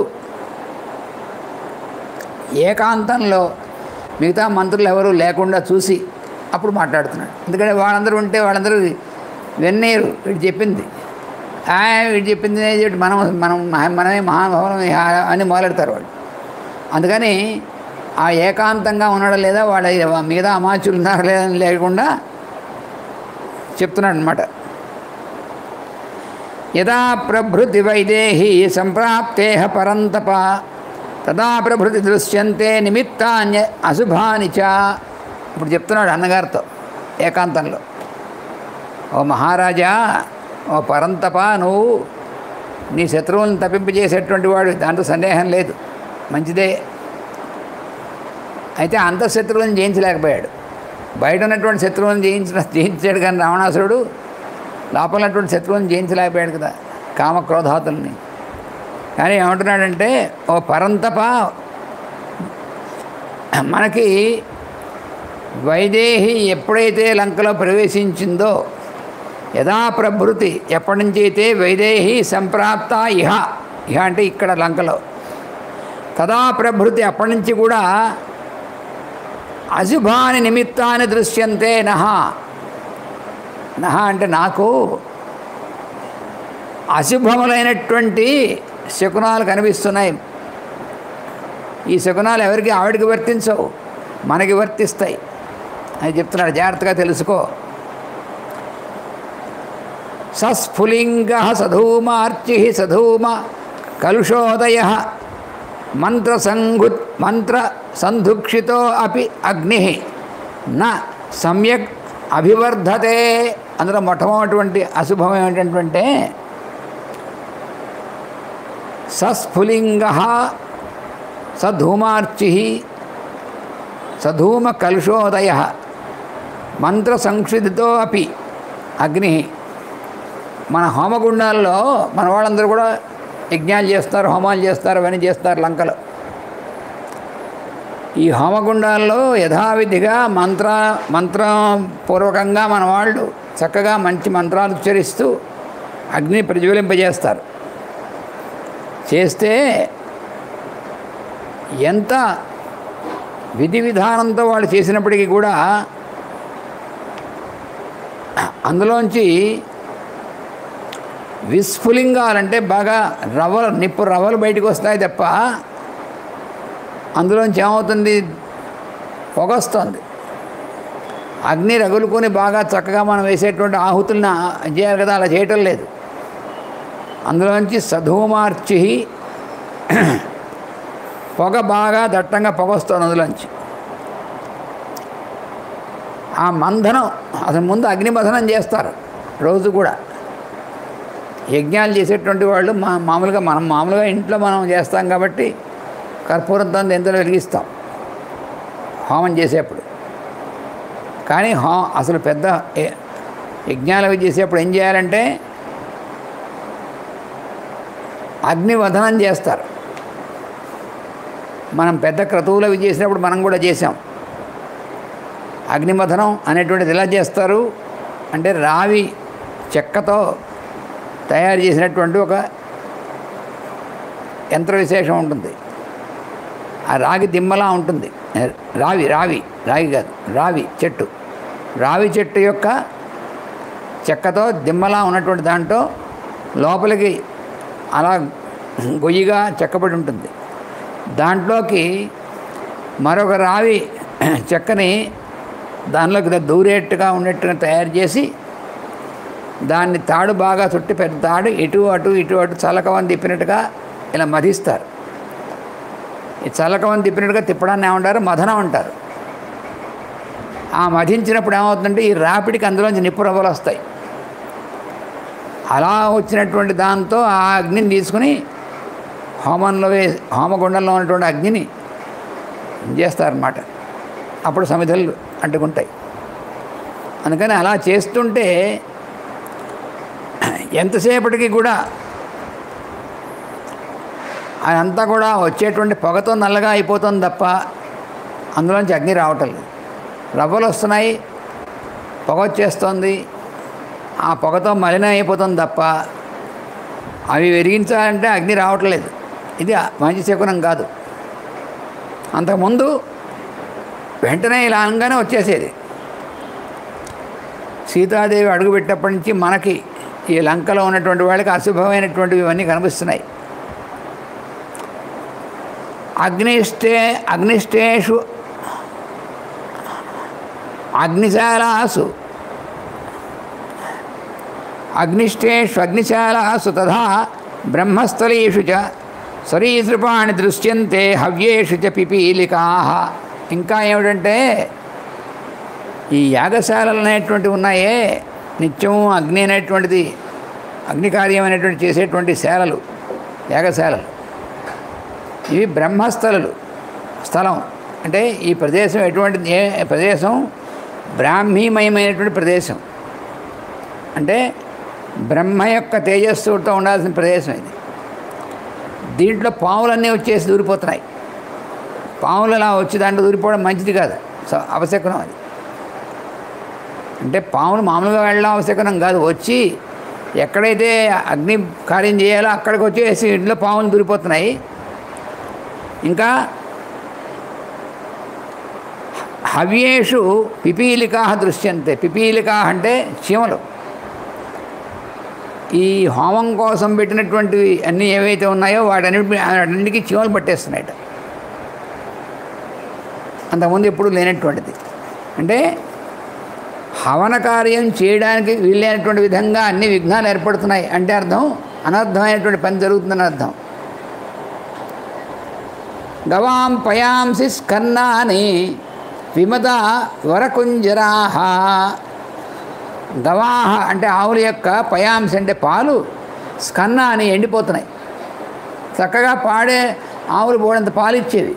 ఏకాంతంలో మిగతా మంత్రులు ఎవరు లేకుండా చూసి అప్పుడు మాట్లాడుతున్నాడు ఎందుకంటే వాళ్ళందరూ ఉంటే వాళ్ళందరూ వెన్నీరు వీడు చెప్పింది ఆ వీడు చెప్పింది నేను చెప్పి మనం మనం మనమే మహానుభావం అని మొదలెడతారు వాళ్ళు అందుకని ఆ ఏకాంతంగా ఉన్నాడా లేదా వాళ్ళ మిగతా అమాచులు ఉన్నారా లేదా అని లేకుండా చెప్తున్నాడు అనమాట యదా ప్రభృతి వైదేహి సంప్రాప్తేహ పరంతప తదా ప్రభృతి దృశ్యంతే నిమిత్తాన్య అశుభాని చ ఇప్పుడు చెప్తున్నాడు అన్నగారితో ఏకాంతంలో ఓ మహారాజా ఓ పరంతప నువ్వు నీ శత్రువులను తప్పింపజేసేటువంటి వాడు దాంట్లో సందేహం లేదు మంచిదే అయితే అంత శత్రువులను జయించలేకపోయాడు బయట ఉన్నటువంటి శత్రువులను జయించిన జయించాడు కానీ రావణాసురుడు లోపల ఉన్నటువంటి శత్రువులను జయించలేకపోయాడు కదా కామక్రోధాతుల్ని కానీ ఏమంటున్నాడంటే ఓ పరంతప మనకి వైదేహి ఎప్పుడైతే లంకలో ప్రవేశించిందో యథా ప్రభృతి ఎప్పటి నుంచి అయితే వైదేహి సంప్రాప్త ఇహ ఇహ అంటే ఇక్కడ లంకలో తదా ప్రభృతి అప్పటి నుంచి కూడా అశుభాని నిమిత్తాన్ని దృశ్యంతే నహ నహ అంటే నాకు అశుభములైనటువంటి శకునాలు కనిపిస్తున్నాయి ఈ శకునాలు ఎవరికి ఆవిడికి వర్తించవు మనకి వర్తిస్తాయి అని చెప్తున్నాడు జాగ్రత్తగా తెలుసుకో సస్ఫులింగ సధూమార్చి సధూమ కలుషోదయ మంత్ర సంగు మంత్ర సంధుక్షితో అపి అగ్ని న సమ్యక్ అభివర్ధతే అందులో మొట్టమొదటి అశుభం ఏమిటంటే సస్ఫులింగ సధూమార్చి సధూమ కలుషోదయ మంత్ర సంక్షిధితో అపి అగ్ని మన హోమగుండాల్లో మన వాళ్ళందరూ కూడా యజ్ఞాలు చేస్తారు హోమాలు చేస్తారు అవన్నీ చేస్తారు లంకలో ఈ హోమగుండాల్లో యథావిధిగా మంత్ర మంత్రపూర్వకంగా మన వాళ్ళు చక్కగా మంచి మంత్రాలు ఉచ్చరిస్తూ అగ్ని ప్రజ్వలింపజేస్తారు చేస్తే ఎంత విధి విధానంతో వాళ్ళు చేసినప్పటికీ కూడా అందులోంచి విస్ఫులింగాలంటే బాగా రవ్వలు నిప్పు రవ్వలు బయటకు వస్తాయి తప్ప అందులోంచి ఏమవుతుంది పొగొస్తుంది అగ్ని రగులుకొని బాగా చక్కగా మనం వేసేటువంటి ఆహుతులను చేయాలి కదా అలా చేయటం లేదు అందులోంచి సధూమార్చి పొగ బాగా దట్టంగా పొగ వస్తుంది అందులోంచి ఆ మంధనం అసలు ముందు అగ్నిమథనం చేస్తారు రోజు కూడా యజ్ఞాలు చేసేటువంటి వాళ్ళు మా మామూలుగా మనం మామూలుగా ఇంట్లో మనం చేస్తాం కాబట్టి కర్పూరంతో ఎంతలో వెలిగిస్తాం హోమం చేసేప్పుడు కానీ హో అసలు పెద్ద య- యజ్ఞాలు అవి చేసేప్పుడు ఏం చేయాలంటే అగ్నివధనం చేస్తారు మనం పెద్ద క్రతువులు అవి చేసినప్పుడు మనం కూడా చేసాం అగ్నిమథనం అనేటువంటిది ఎలా చేస్తారు అంటే రావి చెక్కతో తయారు చేసినటువంటి ఒక యంత్ర విశేషం ఉంటుంది ఆ రాగి దిమ్మలా ఉంటుంది రావి రావి రాగి కాదు రావి చెట్టు రావి చెట్టు యొక్క చెక్కతో దిమ్మలా ఉన్నటువంటి దాంట్లో లోపలికి అలా గొయ్యిగా చెక్కబడి ఉంటుంది దాంట్లోకి మరొక రావి చెక్కని దానిలోకి ద- దూరేట్టుగా ఉండేట్టుగా తయారు చేసి దాన్ని తాడు బాగా చుట్టి పెద్ద తాడు ఇటు అటు ఇటు అటు చలకవని తిప్పినట్టుగా ఇలా మధిస్తారు ఈ చలకవని తిప్పినట్టుగా తిప్పడాన్ని ఏమంటారు మథనం అంటారు ఆ మధించినప్పుడు ఏమవుతుందంటే ఈ రాపిడికి అందులోంచి నిప్పు రవ్వలు వస్తాయి అలా వచ్చినటువంటి దాంతో ఆ అగ్నిని తీసుకుని హోమంలో వే హోమగుండంలో ఉన్నటువంటి అగ్నిని చేస్తారన్నమాట అప్పుడు సమిధలు అంటుకుంటాయి అందుకని అలా చేస్తుంటే ఎంతసేపటికి కూడా అదంతా కూడా వచ్చేటువంటి పొగతో నల్లగా అయిపోతుంది తప్ప అందులోంచి అగ్ని రావటం లేదు రవ్వలు వస్తున్నాయి పొగ వచ్చేస్తుంది ఆ పొగతో మలినం అయిపోతుంది తప్ప అవి వెలిగించాలంటే అగ్ని రావట్లేదు ఇది మంచి శకునం కాదు అంతకుముందు వెంటనే ఇలా అనగానే వచ్చేసేది సీతాదేవి అడుగుపెట్టినప్పటి నుంచి మనకి ఈ లంకలో ఉన్నటువంటి వాళ్ళకి అశుభమైనటువంటివి ఇవన్నీ కనిపిస్తున్నాయి అగ్నిష్టే అగ్నిష్టేషు అగ్నిశాలాసు అగ్నిష్టేషు అగ్నిశాలాసు తథా బ్రహ్మస్థలేషు చ సరీసృపాణి దృశ్యంతే హవ్యేషు చ పిపీలికా ఇంకా ఏమిటంటే ఈ యాగశాలలు అనేటువంటివి ఉన్నాయే నిత్యము అగ్ని అనేటువంటిది అగ్ని కార్యం అనేటువంటి చేసేటువంటి శాలలు యాగశాలలు ఇవి బ్రహ్మస్థలలు స్థలం అంటే ఈ ప్రదేశం ఎటువంటి ఏ ప్రదేశం బ్రాహ్మీమయమైనటువంటి ప్రదేశం అంటే బ్రహ్మ యొక్క తేజస్సుతో ఉండాల్సిన ప్రదేశం ఇది దీంట్లో పాములన్నీ వచ్చేసి దూరిపోతున్నాయి పాములు అలా వచ్చి దాంట్లో దూరిపోవడం మంచిది కాదు సో అవశకునం అది అంటే పాములు మామూలుగా వెళ్ళడం అవసరం కాదు వచ్చి ఎక్కడైతే అగ్ని కార్యం చేయాలో అక్కడికి వచ్చేసి ఇంట్లో పాములు దూరిపోతున్నాయి ఇంకా హవ్యేషు పిపీలికా దృశ్యంతే పిపీలికా అంటే చీమలు ఈ హోమం కోసం పెట్టినటువంటివి అన్నీ ఏవైతే ఉన్నాయో వాటన్నిటి వాటన్నిటికీ చీమలు పట్టేస్తున్నాయట అంతకుముందు ఎప్పుడు లేనటువంటిది అంటే హవన కార్యం చేయడానికి వీలైనటువంటి విధంగా అన్ని విఘ్నాలు ఏర్పడుతున్నాయి అంటే అర్థం అనర్థమైనటువంటి పని జరుగుతుందని అర్థం గవాం పయాంసి స్కన్నాని విమత వరకుంజరాహ గవాహ అంటే ఆవుల యొక్క పయాంసి అంటే పాలు స్కన్న అని ఎండిపోతున్నాయి చక్కగా పాడే ఆవులు పోడంత పాలు ఇచ్చేవి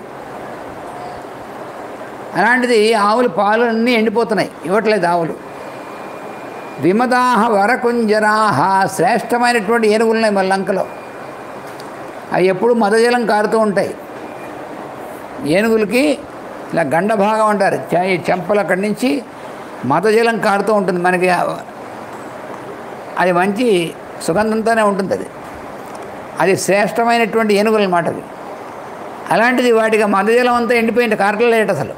అలాంటిది ఆవులు పాలు అన్నీ ఎండిపోతున్నాయి ఇవ్వట్లేదు ఆవులు విమదాహ వరకుంజరాహ శ్రేష్టమైనటువంటి ఏనుగులు ఉన్నాయి మన లంకలో అవి ఎప్పుడు మదజలం కారుతూ ఉంటాయి ఏనుగులకి ఇలా గండ భాగం అంటారు చ- ఈ చెంపలు అక్కడి నుంచి మదజలం కారుతూ ఉంటుంది మనకి అది మంచి సుగంధంతోనే ఉంటుంది అది అది శ్రేష్టమైనటువంటి ఏనుగులు అన్నమాట అది అలాంటిది వాటికి మదజలం అంతా ఎండిపోయింది కారట్లేదు అసలు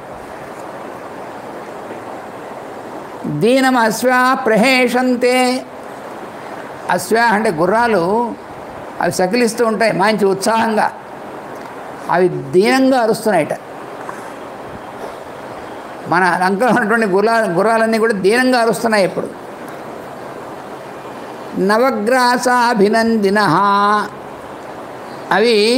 దీనం అశ్వా ప్రహేషంతే అశ్వా అంటే గుర్రాలు అవి సకిలిస్తూ ఉంటాయి మంచి ఉత్సాహంగా అవి దీనంగా అరుస్తున్నాయట మన లంకలో ఉన్నటువంటి గుర్రా గుర్రాలన్నీ కూడా దీనంగా అరుస్తున్నాయి ఇప్పుడు నవగ్రాసాభినందిన అవి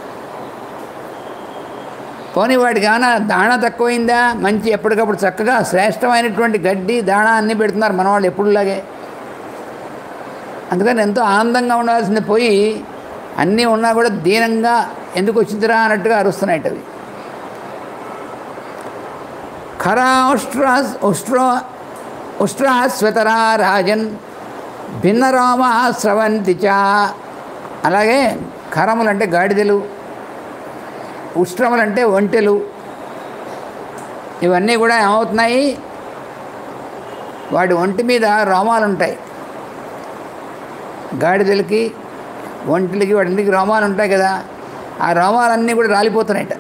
పోనీ వాటికి ఏమైనా దాణా తక్కువైందా మంచి ఎప్పటికప్పుడు చక్కగా శ్రేష్టమైనటువంటి గడ్డి దాణా అన్నీ పెడుతున్నారు మన వాళ్ళు ఎప్పుడులాగే అందుకని ఎంతో ఆనందంగా ఉండాల్సింది పోయి అన్నీ ఉన్నా కూడా దీనంగా ఎందుకు వచ్చిందిరా అన్నట్టుగా అరుస్తున్నాయి అవి ఖరా ఉష్ట్రా ఉష్ట్రో ఉష్ట్రాశ్వతరా రాజన్ భిన్నరామ స్రవంతి చ అలాగే ఖరములు అంటే గాడిదలు ఉష్ట్రములు అంటే ఒంటెలు ఇవన్నీ కూడా ఏమవుతున్నాయి వాటి ఒంటి మీద రోమాలు ఉంటాయి గాడిదలకి ఒంటిలకి వాటికి రోమాలు ఉంటాయి కదా ఆ రోమాలన్నీ కూడా రాలిపోతున్నాయట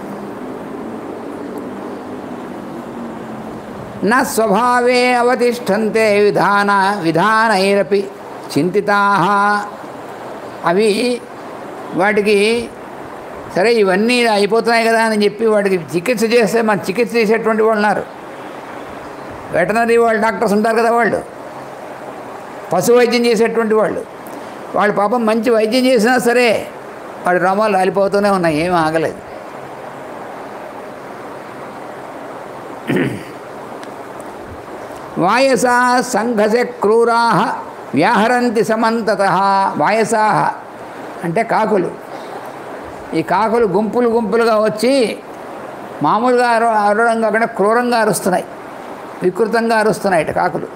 నా స్వభావే అవతిష్టంతే విధాన విధానైరపి చింతితా అవి వాటికి సరే ఇవన్నీ ఇలా అయిపోతున్నాయి కదా అని చెప్పి వాటికి చికిత్స చేస్తే మన చికిత్స చేసేటువంటి వాళ్ళు ఉన్నారు వెటనరీ వాళ్ళు డాక్టర్స్ ఉంటారు కదా వాళ్ళు పశు వైద్యం చేసేటువంటి వాళ్ళు వాళ్ళు పాపం మంచి వైద్యం చేసినా సరే వాడి రోమాలు రాలిపోతూనే ఉన్నాయి ఏమీ ఆగలేదు వాయసా సంఘస క్రూరా వ్యాహరంతి సమంతత వాయసా అంటే కాకులు ఈ కాకులు గుంపులు గుంపులుగా వచ్చి మామూలుగా అర అరవడం కాకుండా క్రూరంగా అరుస్తున్నాయి వికృతంగా అరుస్తున్నాయి కాకులు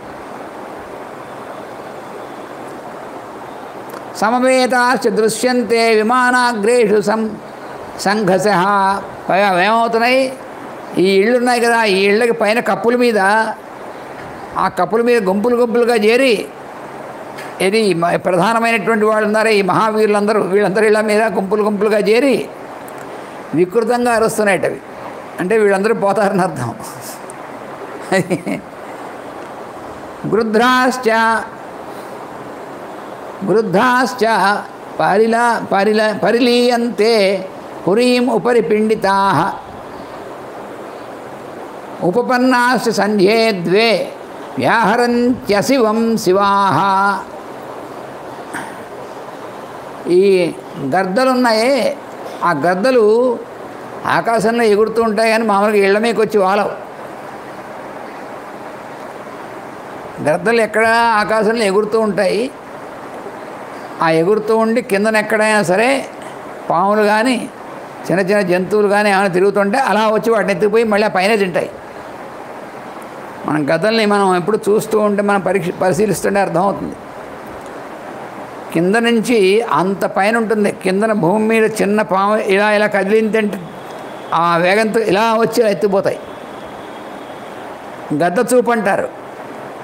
సమవేతాశ్చ దృశ్యంతే విమానాగ్రేషు సం సంఘస పైగా ఏమవుతున్నాయి ఈ ఇళ్ళు ఉన్నాయి కదా ఈ ఇళ్ళకి పైన కప్పుల మీద ఆ కప్పుల మీద గుంపులు గుంపులుగా చేరి ఇది మ- ప్రధానమైనటువంటి వాళ్ళు ఉన్నారే ఈ మహావీరులందరూ వీళ్ళందరూ ఇళ్ళ మీద గుంపులు గుంపులుగా చేరి వికృతంగా అరుస్తున్నాయి అవి అంటే వీళ్ళందరూ పోతారని అర్థం గృధ్రాశ్చ గృద్ధాశ్చ పరిలా పరిల పరిలీయంతే పురీం ఉపరి పిండితా ఉపపన్నాశ్చ సంధ్యే ద్వే వ్యాహరంత్యశివం శివాహ ఈ గర్దలు ఉన్నాయే ఆ గర్దలు ఆకాశంలో ఎగురుతూ ఉంటాయి కానీ మామూలుగా ఇళ్ళ మీదకి వచ్చి వాలవు గర్దలు ఎక్కడ ఆకాశంలో ఎగురుతూ ఉంటాయి ఆ ఎగురుతూ ఉండి కిందన ఎక్కడైనా సరే పాములు కానీ చిన్న చిన్న జంతువులు కానీ ఏమైనా తిరుగుతుంటే అలా వచ్చి వాటిని ఎత్తుకుపోయి మళ్ళీ ఆ పైన తింటాయి మనం గదల్ని మనం ఎప్పుడు చూస్తూ ఉంటే మనం పరీక్ష పరిశీలిస్తుంటే అర్థమవుతుంది కింద నుంచి అంత పైన ఉంటుంది కిందన భూమి మీద చిన్న పాము ఇలా ఇలా కదిలిందంటే ఆ వేగంతో ఇలా వచ్చి ఇలా ఎత్తిపోతాయి గద్ద చూపు అంటారు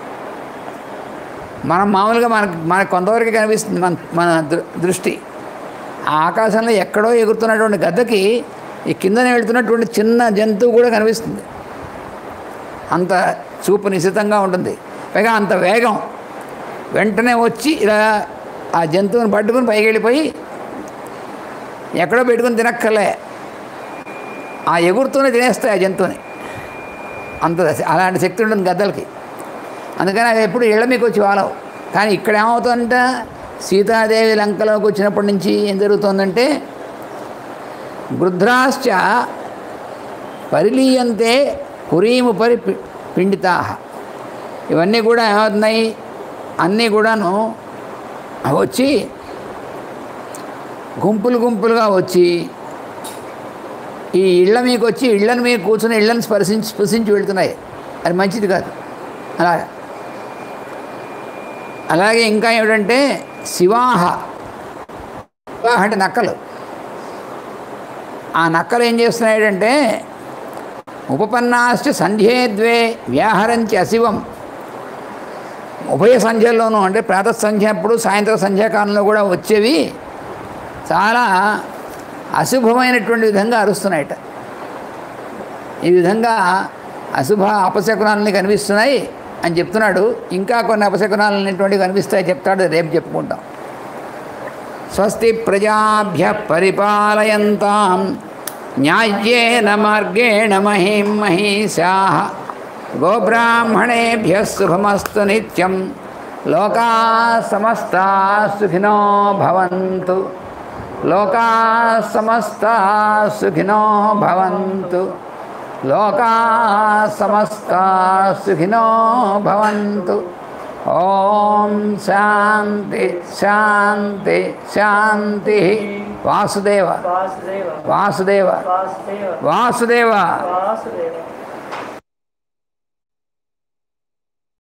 మనం మామూలుగా మనకు మనకు కొంతవరకు కనిపిస్తుంది మన మన దృ- దృష్టి ఆ ఆకాశంలో ఎక్కడో ఎగురుతున్నటువంటి గద్దకి ఈ కిందనే వెళ్తున్నటువంటి చిన్న జంతువు కూడా కనిపిస్తుంది అంత చూపు నిశితంగా ఉంటుంది పైగా అంత వేగం వెంటనే వచ్చి ఇలా ఆ జంతువుని పట్టుకుని పైకి వెళ్ళిపోయి ఎక్కడో పెట్టుకుని తినక్కర్లే ఆ ఎగురుతూనే తినేస్తాయి ఆ జంతువుని అంత అలాంటి శక్తి ఉంటుంది గద్దలకి అందుకని అవి ఎప్పుడు ఇళ్ళ మీకు వచ్చి వాలవు కానీ ఇక్కడ ఏమవుతుందంటే సీతాదేవి లంకలోకి వచ్చినప్పటి నుంచి ఏం జరుగుతుందంటే వృద్ధ్రాశ్చ పరిలీయంతే కురీము పరి పి- పిండితా ఇవన్నీ కూడా ఏమవుతున్నాయి అన్నీ కూడాను వచ్చి గుంపులు గుంపులుగా వచ్చి ఈ ఇళ్ళ మీకు వచ్చి ఇళ్ళని మీకు కూర్చుని ఇళ్ళని స్పర్శించి స్పృశించి వెళ్తున్నాయి అది మంచిది కాదు అలాగా అలాగే ఇంకా ఏమిటంటే శివాహ శివాహ అంటే నక్కలు ఆ నక్కలు ఏం చేస్తున్నాయంటే ఉపపన్నాశ్చ సంధ్యే ద్వే వ్యాహరంచి అశివం ఉభయ సంధ్యల్లోనూ అంటే ప్రాత సంధ్య అప్పుడు సాయంత్రం సంధ్యాకాలంలో కూడా వచ్చేవి చాలా అశుభమైనటువంటి విధంగా అరుస్తున్నాయట ఈ విధంగా అశుభ అపశకునాలని కనిపిస్తున్నాయి అని చెప్తున్నాడు ఇంకా కొన్ని అపశకునాలు అనేటువంటివి కనిపిస్తాయి చెప్తాడు రేపు చెప్పుకుంటాం స్వస్తి ప్రజాభ్య పరిపాలయంతాం న్యాయ్యేన మార్గేణ మహిం మహిషా గోబ్రాహ్మణేభ్య శుభమస్తు నిత్యం లోకా సమస్తా సుఖినో భవంతు లోకా సమస్తా సుఖినో భవంతు లోకా సమస్తా సుఖినో భవంతు ఓం శాంతి శాంతి శాంతి వాసుదేవ వాసుదేవ వాసుదేవ వాసుదేవ వాసుదేవ వాసుదేవ